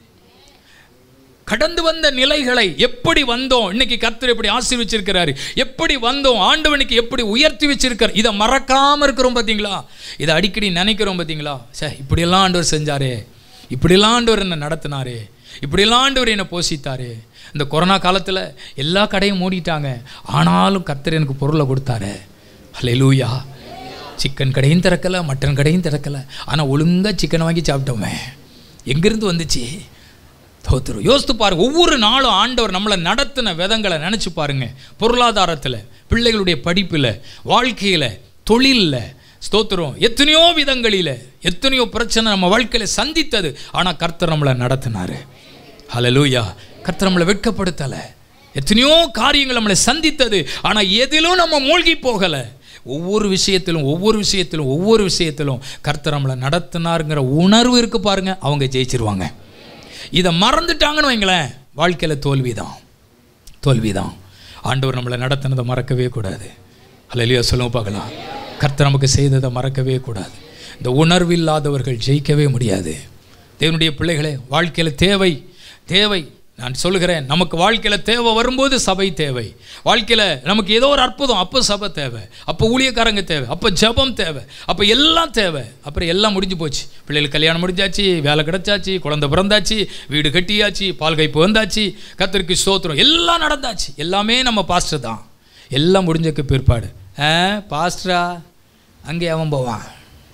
கடந்து வந்த நிலைகளை எப்படி வந்தோம் இன்னைக்கு கர்த்தர் எப்படி ஆசீர்வச்சிருக்கிறாரு எப்படி வந்தோம் ஆண்டவனுக்கு எப்படி உயர்த்தி வச்சிருக்கார் இதை மறக்காம இருக்கிறோம் பார்த்தீங்களா இதை அடிக்கடி நினைக்கிறோம் பார்த்தீங்களா சே இப்படியெல்லாம் ஆண்டவர் செஞ்சாரே இப்படியெல்லாம் ஆண்டவர் என்னை நடத்தினாரே இப்படியெல்லாம் ஆண்டவர் என்னை போஷித்தாரு இந்த கொரோனா காலத்தில் எல்லா கடையும் மூடிட்டாங்க ஆனாலும் கர்த்தர் எனக்கு பொருளை கொடுத்தாரு ஹalleluya சிக்கன் கடையும் திறக்கலை மட்டன் கடையும் திறக்கலை ஆனால் ஒழுங்காக சிக்கனை வாங்கி சாப்பிட்டோமே எங்கேருந்து வந்துச்சு தோத்துரும் யோசித்து பாருங்க ஒவ்வொரு நாளும் ஆண்டவர் நம்மளை நடத்தின விதங்களை நினச்சி பாருங்க பொருளாதாரத்தில் பிள்ளைகளுடைய படிப்பில் வாழ்க்கையில் தொழிலில் ஸ்தோத்திரம் எத்தனையோ விதங்களில் எத்தனையோ பிரச்சனை நம்ம வாழ்க்கையில் சந்தித்தது ஆனால் கர்த்தர் நம்மளை நடத்தினாரு ஹalleluya கர்த்தர் நம்மளை வெட்கப்படுத்தலை எத்தனையோ காரியங்கள் நம்மளை சந்தித்தது ஆனால் எதிலும் நம்ம மூழ்கி போகலை ஒவ்வொரு விஷயத்திலும் ஒவ்வொரு விஷயத்திலும் ஒவ்வொரு விஷயத்திலும் கர்த்தர் நம்மளை நடத்தினாருங்கிற உணர்வு இருக்கு பாருங்க அவங்க ஜெயிச்சிருவாங்க இதை மறந்துட்டாங்கன்னு வைங்களேன் வாழ்க்கையில் தோல்வி தான் தோல்வி தான் ஆண்டவர் நம்மளை நடத்தினதை மறக்கவே கூடாது அல்லையா சொல்லுங்க பார்க்கலாம் கர்த்தர் நமக்கு செய்ததை மறக்கவே கூடாது இந்த உணர்வு இல்லாதவர்கள் ஜெயிக்கவே முடியாது தேவனுடைய பிள்ளைகளே வாழ்க்கையில் தேவை தேவை நான் சொல்லுகிறேன் நமக்கு வாழ்க்கையில் தேவை வரும்போது சபை தேவை வாழ்க்கையில் நமக்கு ஏதோ ஒரு அற்புதம் அப்போ சபை தேவை அப்போ ஊழியக்காரங்க தேவை அப்போ ஜெபம் தேவை அப்போ எல்லாம் தேவை அப்புறம் எல்லாம் முடிஞ்சு போச்சு பிள்ளைகளுக்கு கல்யாணம் முடிஞ்சாச்சு வேலை கிடைச்சாச்சு குழந்தை பிறந்தாச்சு வீடு கட்டியாச்சு பால் கைப்பு வந்தாச்சு கத்தருக்கு ஸ்தோத்திரம் எல்லாம் நடந்தாச்சு எல்லாமே நம்ம பாஸ்டர் தான் எல்லாம் முடிஞ்சக்கு பிற்பாடு ஆ பாஸ்டரா அங்கே அவன் போவான்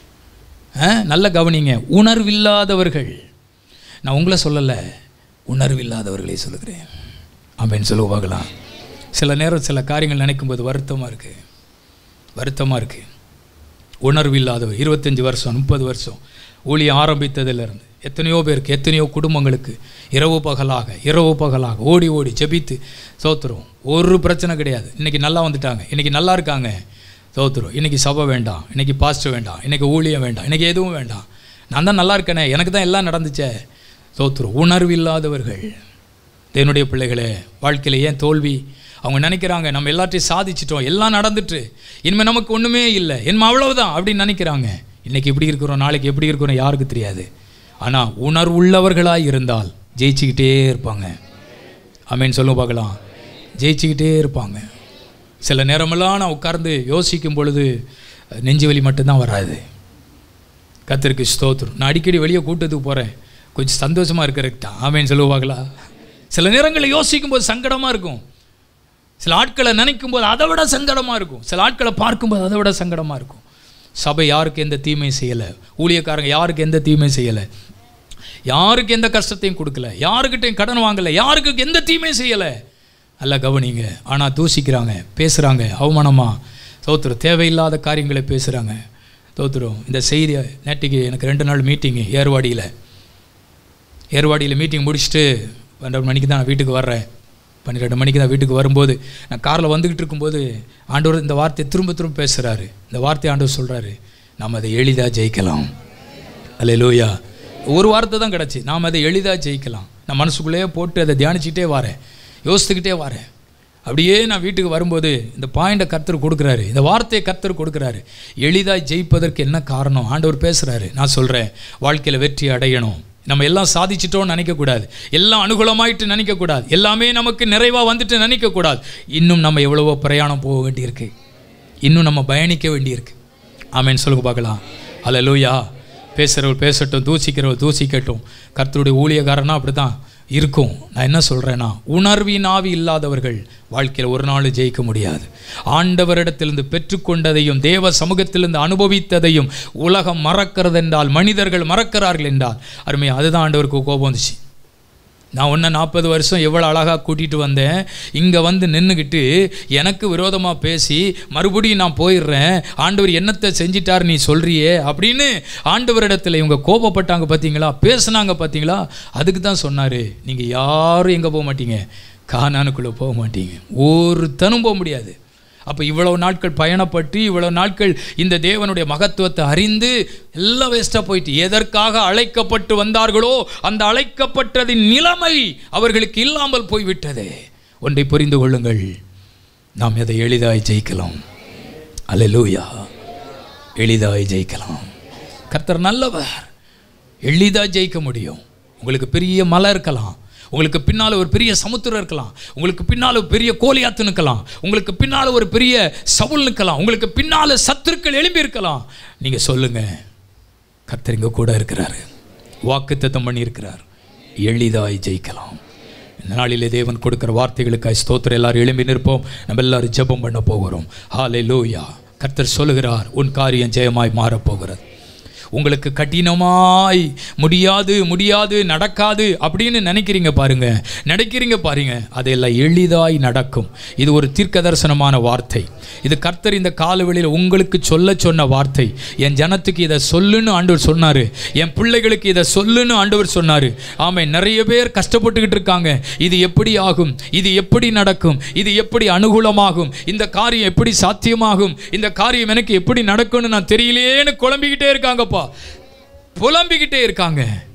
ஆ நல்ல கவனிங்க உணர்வில்லாதவர்கள் நான் உங்களை சொல்லலை உணர்வில்லாதவர்களை சொல்லுகிறேன் அப்படின்னு சொல்லுவாங்களாம் சில நேரம் சில காரியங்கள் நினைக்கும்போது வருத்தமாக இருக்குது வருத்தமாக இருக்குது உணர்வு இல்லாதவர் இருபத்தஞ்சி வருஷம் முப்பது வருஷம் ஊழியம் ஆரம்பித்ததிலிருந்து எத்தனையோ பேருக்கு எத்தனையோ குடும்பங்களுக்கு இரவு பகலாக இரவு பகலாக ஓடி ஓடி ஜெபித்து சோத்துரும் ஒரு பிரச்சனை கிடையாது இன்றைக்கி நல்லா வந்துட்டாங்க இன்றைக்கி நல்லா இருக்காங்க சோத்துரும் இன்றைக்கி சபை வேண்டாம் இன்றைக்கி பாஸ்டர் வேண்டாம் இன்றைக்கி ஊழியம் வேண்டாம் இன்றைக்கி எதுவும் வேண்டாம் நான் தான் நல்லா இருக்கேனே எனக்கு தான் எல்லாம் நடந்துச்சே சோத்துரும் உணர்வு இல்லாதவர்கள் தேவனுடைய பிள்ளைகளே வாழ்க்கையில் ஏன் தோல்வி அவங்க நினைக்கிறாங்க நம்ம எல்லாத்தையும் சாதிச்சிட்டோம் எல்லாம் நடந்துட்டு இனிமேல் நமக்கு ஒன்றுமே இல்லை என்ன அவ்வளவுதான் அப்படின்னு நினைக்கிறாங்க இன்றைக்கி எப்படி இருக்கிறோம் நாளைக்கு எப்படி இருக்கிறோம் யாருக்கு தெரியாது ஆனால் உணர்வுள்ளவர்களாக இருந்தால் ஜெயிச்சுக்கிட்டே இருப்பாங்க அமேன்னு சொல்லுங்க பார்க்கலாம் ஜெயிச்சுக்கிட்டே இருப்பாங்க சில நேரமெல்லாம் நான் உட்கார்ந்து யோசிக்கும் பொழுது நெஞ்சு வலி மட்டும்தான் வராது கத்திருக்கு ஸ்தோத்திரம் நான் அடிக்கடி வெளியே கூட்டத்துக்கு போகிறேன் கொஞ்சம் சந்தோஷமாக இருக்கிறதுக்கு தான் ஆமேன்னு சொல்லுவாங்களா சில நேரங்களில் யோசிக்கும் போது சங்கடமாக இருக்கும் சில ஆட்களை நினைக்கும் போது அதை விட சங்கடமாக இருக்கும் சில ஆட்களை பார்க்கும்போது அதை விட சங்கடமாக இருக்கும் சபை யாருக்கு எந்த தீமையும் செய்யலை ஊழியக்காரங்க யாருக்கு எந்த தீமையும் செய்யலை யாருக்கு எந்த கஷ்டத்தையும் கொடுக்கல யாருக்கிட்டையும் கடன் வாங்கலை யாருக்கு எந்த தீமையும் செய்யலை நல்லா கவனிங்க ஆனால் தூசிக்கிறாங்க பேசுகிறாங்க அவமானமாக தோத்துரும் தேவையில்லாத காரியங்களை பேசுகிறாங்க தோத்துரும் இந்த செய்தியை நேற்றுக்கு எனக்கு ரெண்டு நாள் மீட்டிங்கு ஏர்வாடியில் ஏர்வாடியில் மீட்டிங் முடிச்சுட்டு பன்னெண்டு மணிக்கு தான் நான் வீட்டுக்கு வர்றேன் பன்னிரெண்டு மணிக்கு தான் வீட்டுக்கு வரும்போது நான் காரில் வந்துக்கிட்டு இருக்கும்போது ஆண்டவர் இந்த வார்த்தையை திரும்ப திரும்ப பேசுகிறாரு இந்த வார்த்தையை ஆண்டவர் சொல்கிறாரு நாம் அதை எளிதாக ஜெயிக்கலாம் அல்ல லூயா ஒரு வார்த்தை தான் கிடச்சி நாம் அதை எளிதாக ஜெயிக்கலாம் நான் மனசுக்குள்ளேயே போட்டு அதை தியானிச்சுக்கிட்டே வரேன் யோசித்துக்கிட்டே வரேன் அப்படியே நான் வீட்டுக்கு வரும்போது இந்த பாயிண்டை கர்த்தர் கொடுக்குறாரு இந்த வார்த்தையை கர்த்தர் கொடுக்குறாரு எளிதாக ஜெயிப்பதற்கு என்ன காரணம் ஆண்டவர் பேசுகிறாரு நான் சொல்கிறேன் வாழ்க்கையில் வெற்றி அடையணும் நம்ம எல்லாம் சாதிச்சிட்டோம்னு நினைக்கக்கூடாது எல்லாம் அனுகூலமாயிட்டு நினைக்கக்கூடாது எல்லாமே நமக்கு நிறைவாக வந்துட்டு நினைக்கக்கூடாது இன்னும் நம்ம எவ்வளவோ பிரயாணம் போக வேண்டியிருக்கு இன்னும் நம்ம பயணிக்க வேண்டியிருக்கு ஆமேன்னு சொல்லுங்க பார்க்கலாம் அல்ல லூயா பேசுகிறவர் பேசட்டும் தூசிக்கிறவர் தூசிக்கட்டும் கர்த்தருடைய ஊழியக்காரனா அப்படி தான் இருக்கும் நான் என்ன சொல்கிறேன்னா உணர்வின் ஆவி இல்லாதவர்கள் வாழ்க்கையில் ஒரு நாள் ஜெயிக்க முடியாது ஆண்டவரிடத்திலிருந்து பெற்றுக்கொண்டதையும் தேவ சமூகத்திலிருந்து அனுபவித்ததையும் உலகம் மறக்கிறது என்றால் மனிதர்கள் மறக்கிறார்கள் என்றால் அருமையா அதுதான் ஆண்டவருக்கு கோபம் வந்துச்சு நான் உன்னை நாற்பது வருஷம் எவ்வளோ அழகாக கூட்டிகிட்டு வந்தேன் இங்கே வந்து நின்றுக்கிட்டு எனக்கு விரோதமாக பேசி மறுபடியும் நான் போயிடுறேன் ஆண்டவர் என்னத்தை செஞ்சிட்டார் நீ சொல்கிறியே அப்படின்னு ஆண்டவரிடத்தில் இவங்க கோபப்பட்டாங்க பார்த்தீங்களா பேசுனாங்க பார்த்தீங்களா அதுக்கு தான் சொன்னார் நீங்கள் யாரும் எங்கே போக மாட்டீங்க கானானுக்குள்ளே போக மாட்டீங்க ஒருத்தனும் போக முடியாது அப்போ இவ்வளவு நாட்கள் பயணப்பட்டு இவ்வளவு நாட்கள் இந்த தேவனுடைய மகத்துவத்தை அறிந்து எல்லாம் வேஸ்ட்டாக போயிட்டு எதற்காக அழைக்கப்பட்டு வந்தார்களோ அந்த அழைக்கப்பட்டதின் நிலைமை அவர்களுக்கு இல்லாமல் போய்விட்டதே ஒன்றை புரிந்து கொள்ளுங்கள் நாம் எதை எளிதாய் ஜெயிக்கலாம் அல்லேலூயா எளிதாய் ஜெயிக்கலாம் கர்த்தர் நல்லவர் எளிதாக ஜெயிக்க முடியும் உங்களுக்கு பெரிய மலை இருக்கலாம் உங்களுக்கு பின்னால் ஒரு பெரிய சமுத்திரம் இருக்கலாம் உங்களுக்கு பின்னால் ஒரு பெரிய கோலியாத்து நிற்கலாம் உங்களுக்கு பின்னால் ஒரு பெரிய சவுல் நிற்கலாம் உங்களுக்கு பின்னால் சத்துருக்கள் எழும்பி இருக்கலாம் நீங்கள் சொல்லுங்கள் கர்த்தர் இங்கே கூட இருக்கிறாரு வாக்குத்தத்தம் பண்ணியிருக்கிறார் எளிதாய் ஜெயிக்கலாம் இந்த நாளிலே தேவன் கொடுக்குற வார்த்தைகளுக்காய் ஸ்தோத்திரம் எல்லாரும் எழும்பி நிற்போம் நம்ம எல்லாரும் ஜெபம் பண்ண போகிறோம் ஹாலே லூயா கர்த்தர் சொல்லுகிறார் உன் காரியம் ஜெயமாய் மாறப்போகிறது உங்களுக்கு கடினமாய் முடியாது முடியாது நடக்காது அப்படின்னு நினைக்கிறீங்க பாருங்க நினைக்கிறீங்க பாருங்க அதெல்லாம் எளிதாய் நடக்கும் இது ஒரு தீர்க்க தரிசனமான வார்த்தை இது கர்த்தர் இந்த காலவெளியில் உங்களுக்கு சொல்ல சொன்ன வார்த்தை என் ஜனத்துக்கு இதை சொல்லுன்னு ஆண்டவர் சொன்னார் என் பிள்ளைகளுக்கு இதை சொல்லுன்னு ஆண்டவர் சொன்னார் ஆமை நிறைய பேர் கஷ்டப்பட்டுக்கிட்டு இருக்காங்க இது எப்படி ஆகும் இது எப்படி நடக்கும் இது எப்படி அனுகூலமாகும் இந்த காரியம் எப்படி சாத்தியமாகும் இந்த காரியம் எனக்கு எப்படி நடக்கும்னு நான் தெரியலேன்னு குழம்பிக்கிட்டே இருக்காங்கப்பா புலம்பிக்கிட்டே இருக்காங்க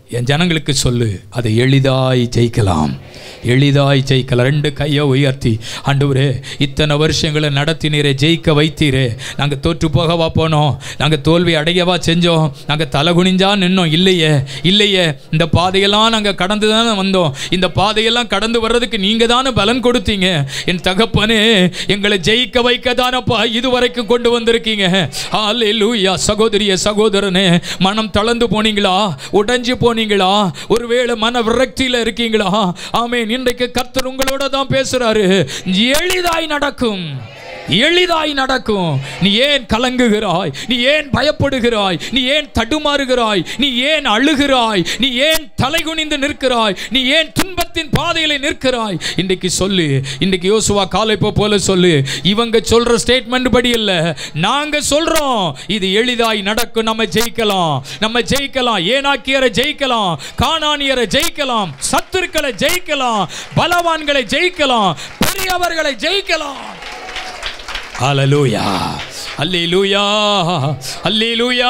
என் ஜனங்களுக்கு சொல்லு அதை எளிதாய் ஜெயிக்கலாம் எளிதாய் ஜெயிக்கலாம் ரெண்டு கையை உயர்த்தி ஆண்டவரே இத்தனை வருஷங்களை நடத்தினீரே ஜெயிக்க வைத்தீரே நாங்கள் தோற்று போகவா போனோம் நாங்கள் தோல்வி அடையவா செஞ்சோம் நாங்கள் தலை குனிஞ்சா நின்னோம் இல்லையே இல்லையே இந்த பாதையெல்லாம் நாங்கள் கடந்து தானே வந்தோம் இந்த பாதையெல்லாம் கடந்து வர்றதுக்கு நீங்கள் தானே பலன் கொடுத்தீங்க என் தகப்பனே எங்களை ஜெயிக்க வைக்க தானப்பா இதுவரைக்கும் கொண்டு வந்திருக்கீங்க ஹalleluya சகோதரிய சகோதரனே மனம் தளர்ந்து போனீங்களா உடைஞ்சு போனீங்களா ஒருவேளை மன விரக்தியில இருக்கீங்களா ஆமென் இன்றைக்கு கர்த்தர் உங்களோட தான் பேசுறாரு எளிதாய் நடக்கும் எளிதாய் நடக்கும் நீ ஏன் கலங்குகிறாய் நீ ஏன் பயப்படுகிறாய் நீ ஏன் தடுமாறுகிறாய் நீ ஏன் அழுகிறாய் நீ ஏன் தலைகுனிந்து நிற்கிறாய் நீ ஏன் துன்பத்தின் பாதையில நிற்கிறாய் இன்றைக்கு சொல்லு இன்றைக்கு யோசுவா காலைப்போ போல சொல்லு இவங்க சொல்ற ஸ்டேட்மெண்ட் படி இல்ல நாங்க சொல்றோம் இது எளிதாய் நடக்கும் நம்ம ஜெயிக்கலாம் நம்ம ஜெயிக்கலாம் ஏனாக்கியரை ஜெயிக்கலாம் கானானியரை ஜெயிக்கலாம் சத்துருக்களை ஜெயிக்கலாம் பலவான்களை ஜெயிக்கலாம் பெரியவர்களை ஜெயிக்கலாம் ஹalleluya அல்லேலூயா அல்லேலூயா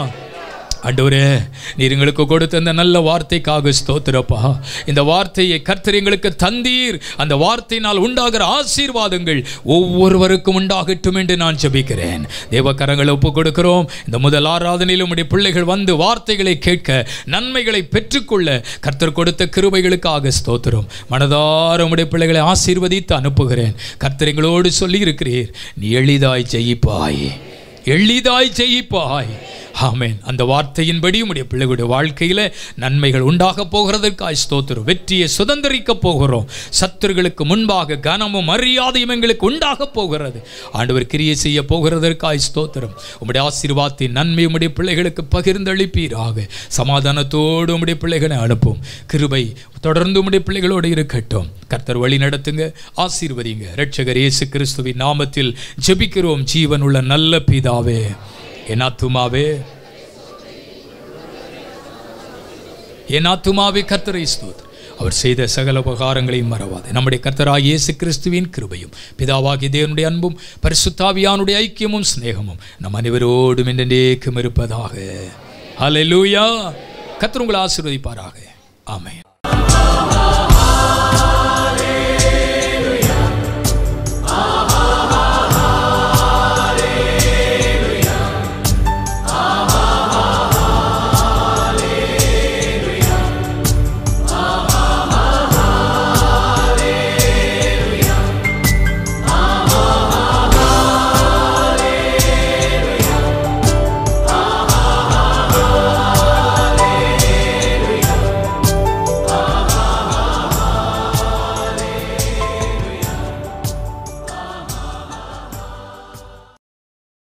ஆண்டவரே நீர் எங்களுக்கு கொடுத்த இந்த நல்ல வார்த்தைக்காக ஸ்தோத்திரப்பா இந்த வார்த்தையை கர்த்தர் எங்களுக்கு தந்தீர் அந்த வார்த்தையினால் உண்டாகிற ஆசீர்வாதங்கள் ஒவ்வொருவருக்கும் உண்டாகட்டும் என்று நான் ஜெபிக்கிறேன் தேவ கரங்களை ஒப்பு கொடுக்கிறோம் இந்த முதல் ஆராதனையில் உம்முடைய பிள்ளைகள் வந்து வார்த்தைகளை கேட்க நன்மைகளை பெற்றுக்கொள்ள கர்த்தர் கொடுத்த கிருபைகளுக்காக ஸ்தோத்திரம் மனதார உம்முடைய பிள்ளைகளை ஆசீர்வதித்து அனுப்புகிறேன் கர்த்தர் எங்களோடு சொல்லி இருக்கிறீர் நீ எளிதாய் ஜெயிப்பாய் எளிதாய் ஜெயிப்பாய் ஆமென் அந்த வார்த்தையின்படி உம்முடைய பிள்ளைகளுடைய வாழ்க்கையில் நன்மைகள் உண்டாக போகிறதற்காய் ஸ்தோத்திரம் வெற்றியை சுதந்திரிக்க போகிறோம் சத்துருகளுக்கு முன்பாக கனமும் மரியாதையும் எங்களுக்கு உண்டாக போகிறது ஆண்டவர் கிரியை செய்ய போகிறதற்காய் ஸ்தோத்திரம் உம்முடைய ஆசீர்வாதத்தின் நன்மை உம்முடைய பிள்ளைகளுக்கு பகிர்ந்தளிப்பீராக சமாதானத்தோடு உம்முடைய பிள்ளைகளை அனுப்பும் கிருபை தொடர்ந்து உம்முடைய பிள்ளைகளோடு இருக்கட்டும் கர்த்தர் வழி நடத்துங்க ஆசீர்வதிங்க இரட்சகர் இயேசு கிறிஸ்துவின் நாமத்தில் ஜெபிக்கிறோம் ஜீவனுள்ள நல்ல பிதாவே என் ஆத்துமாவே என் ஆத்துமாவே கர்த்தரை ஸ்தோத்திரம் அவர் செய்த சகல உபகாரங்களையும் மறவாது நம்முடைய கர்த்தராக இயேசு கிறிஸ்துவின் கிருபையும் பிதாவாகிய தேவனுடைய அன்பும் பரிசுத்தாவியானுடைய ஐக்கியமும் சிநேகமும் நம் அனைவரோடும் என்றென்றைக்கும் இருப்பதாக ஹalleluya கர்த்தர் உங்களை ஆசீர்வதிப்பாராக ஆமென்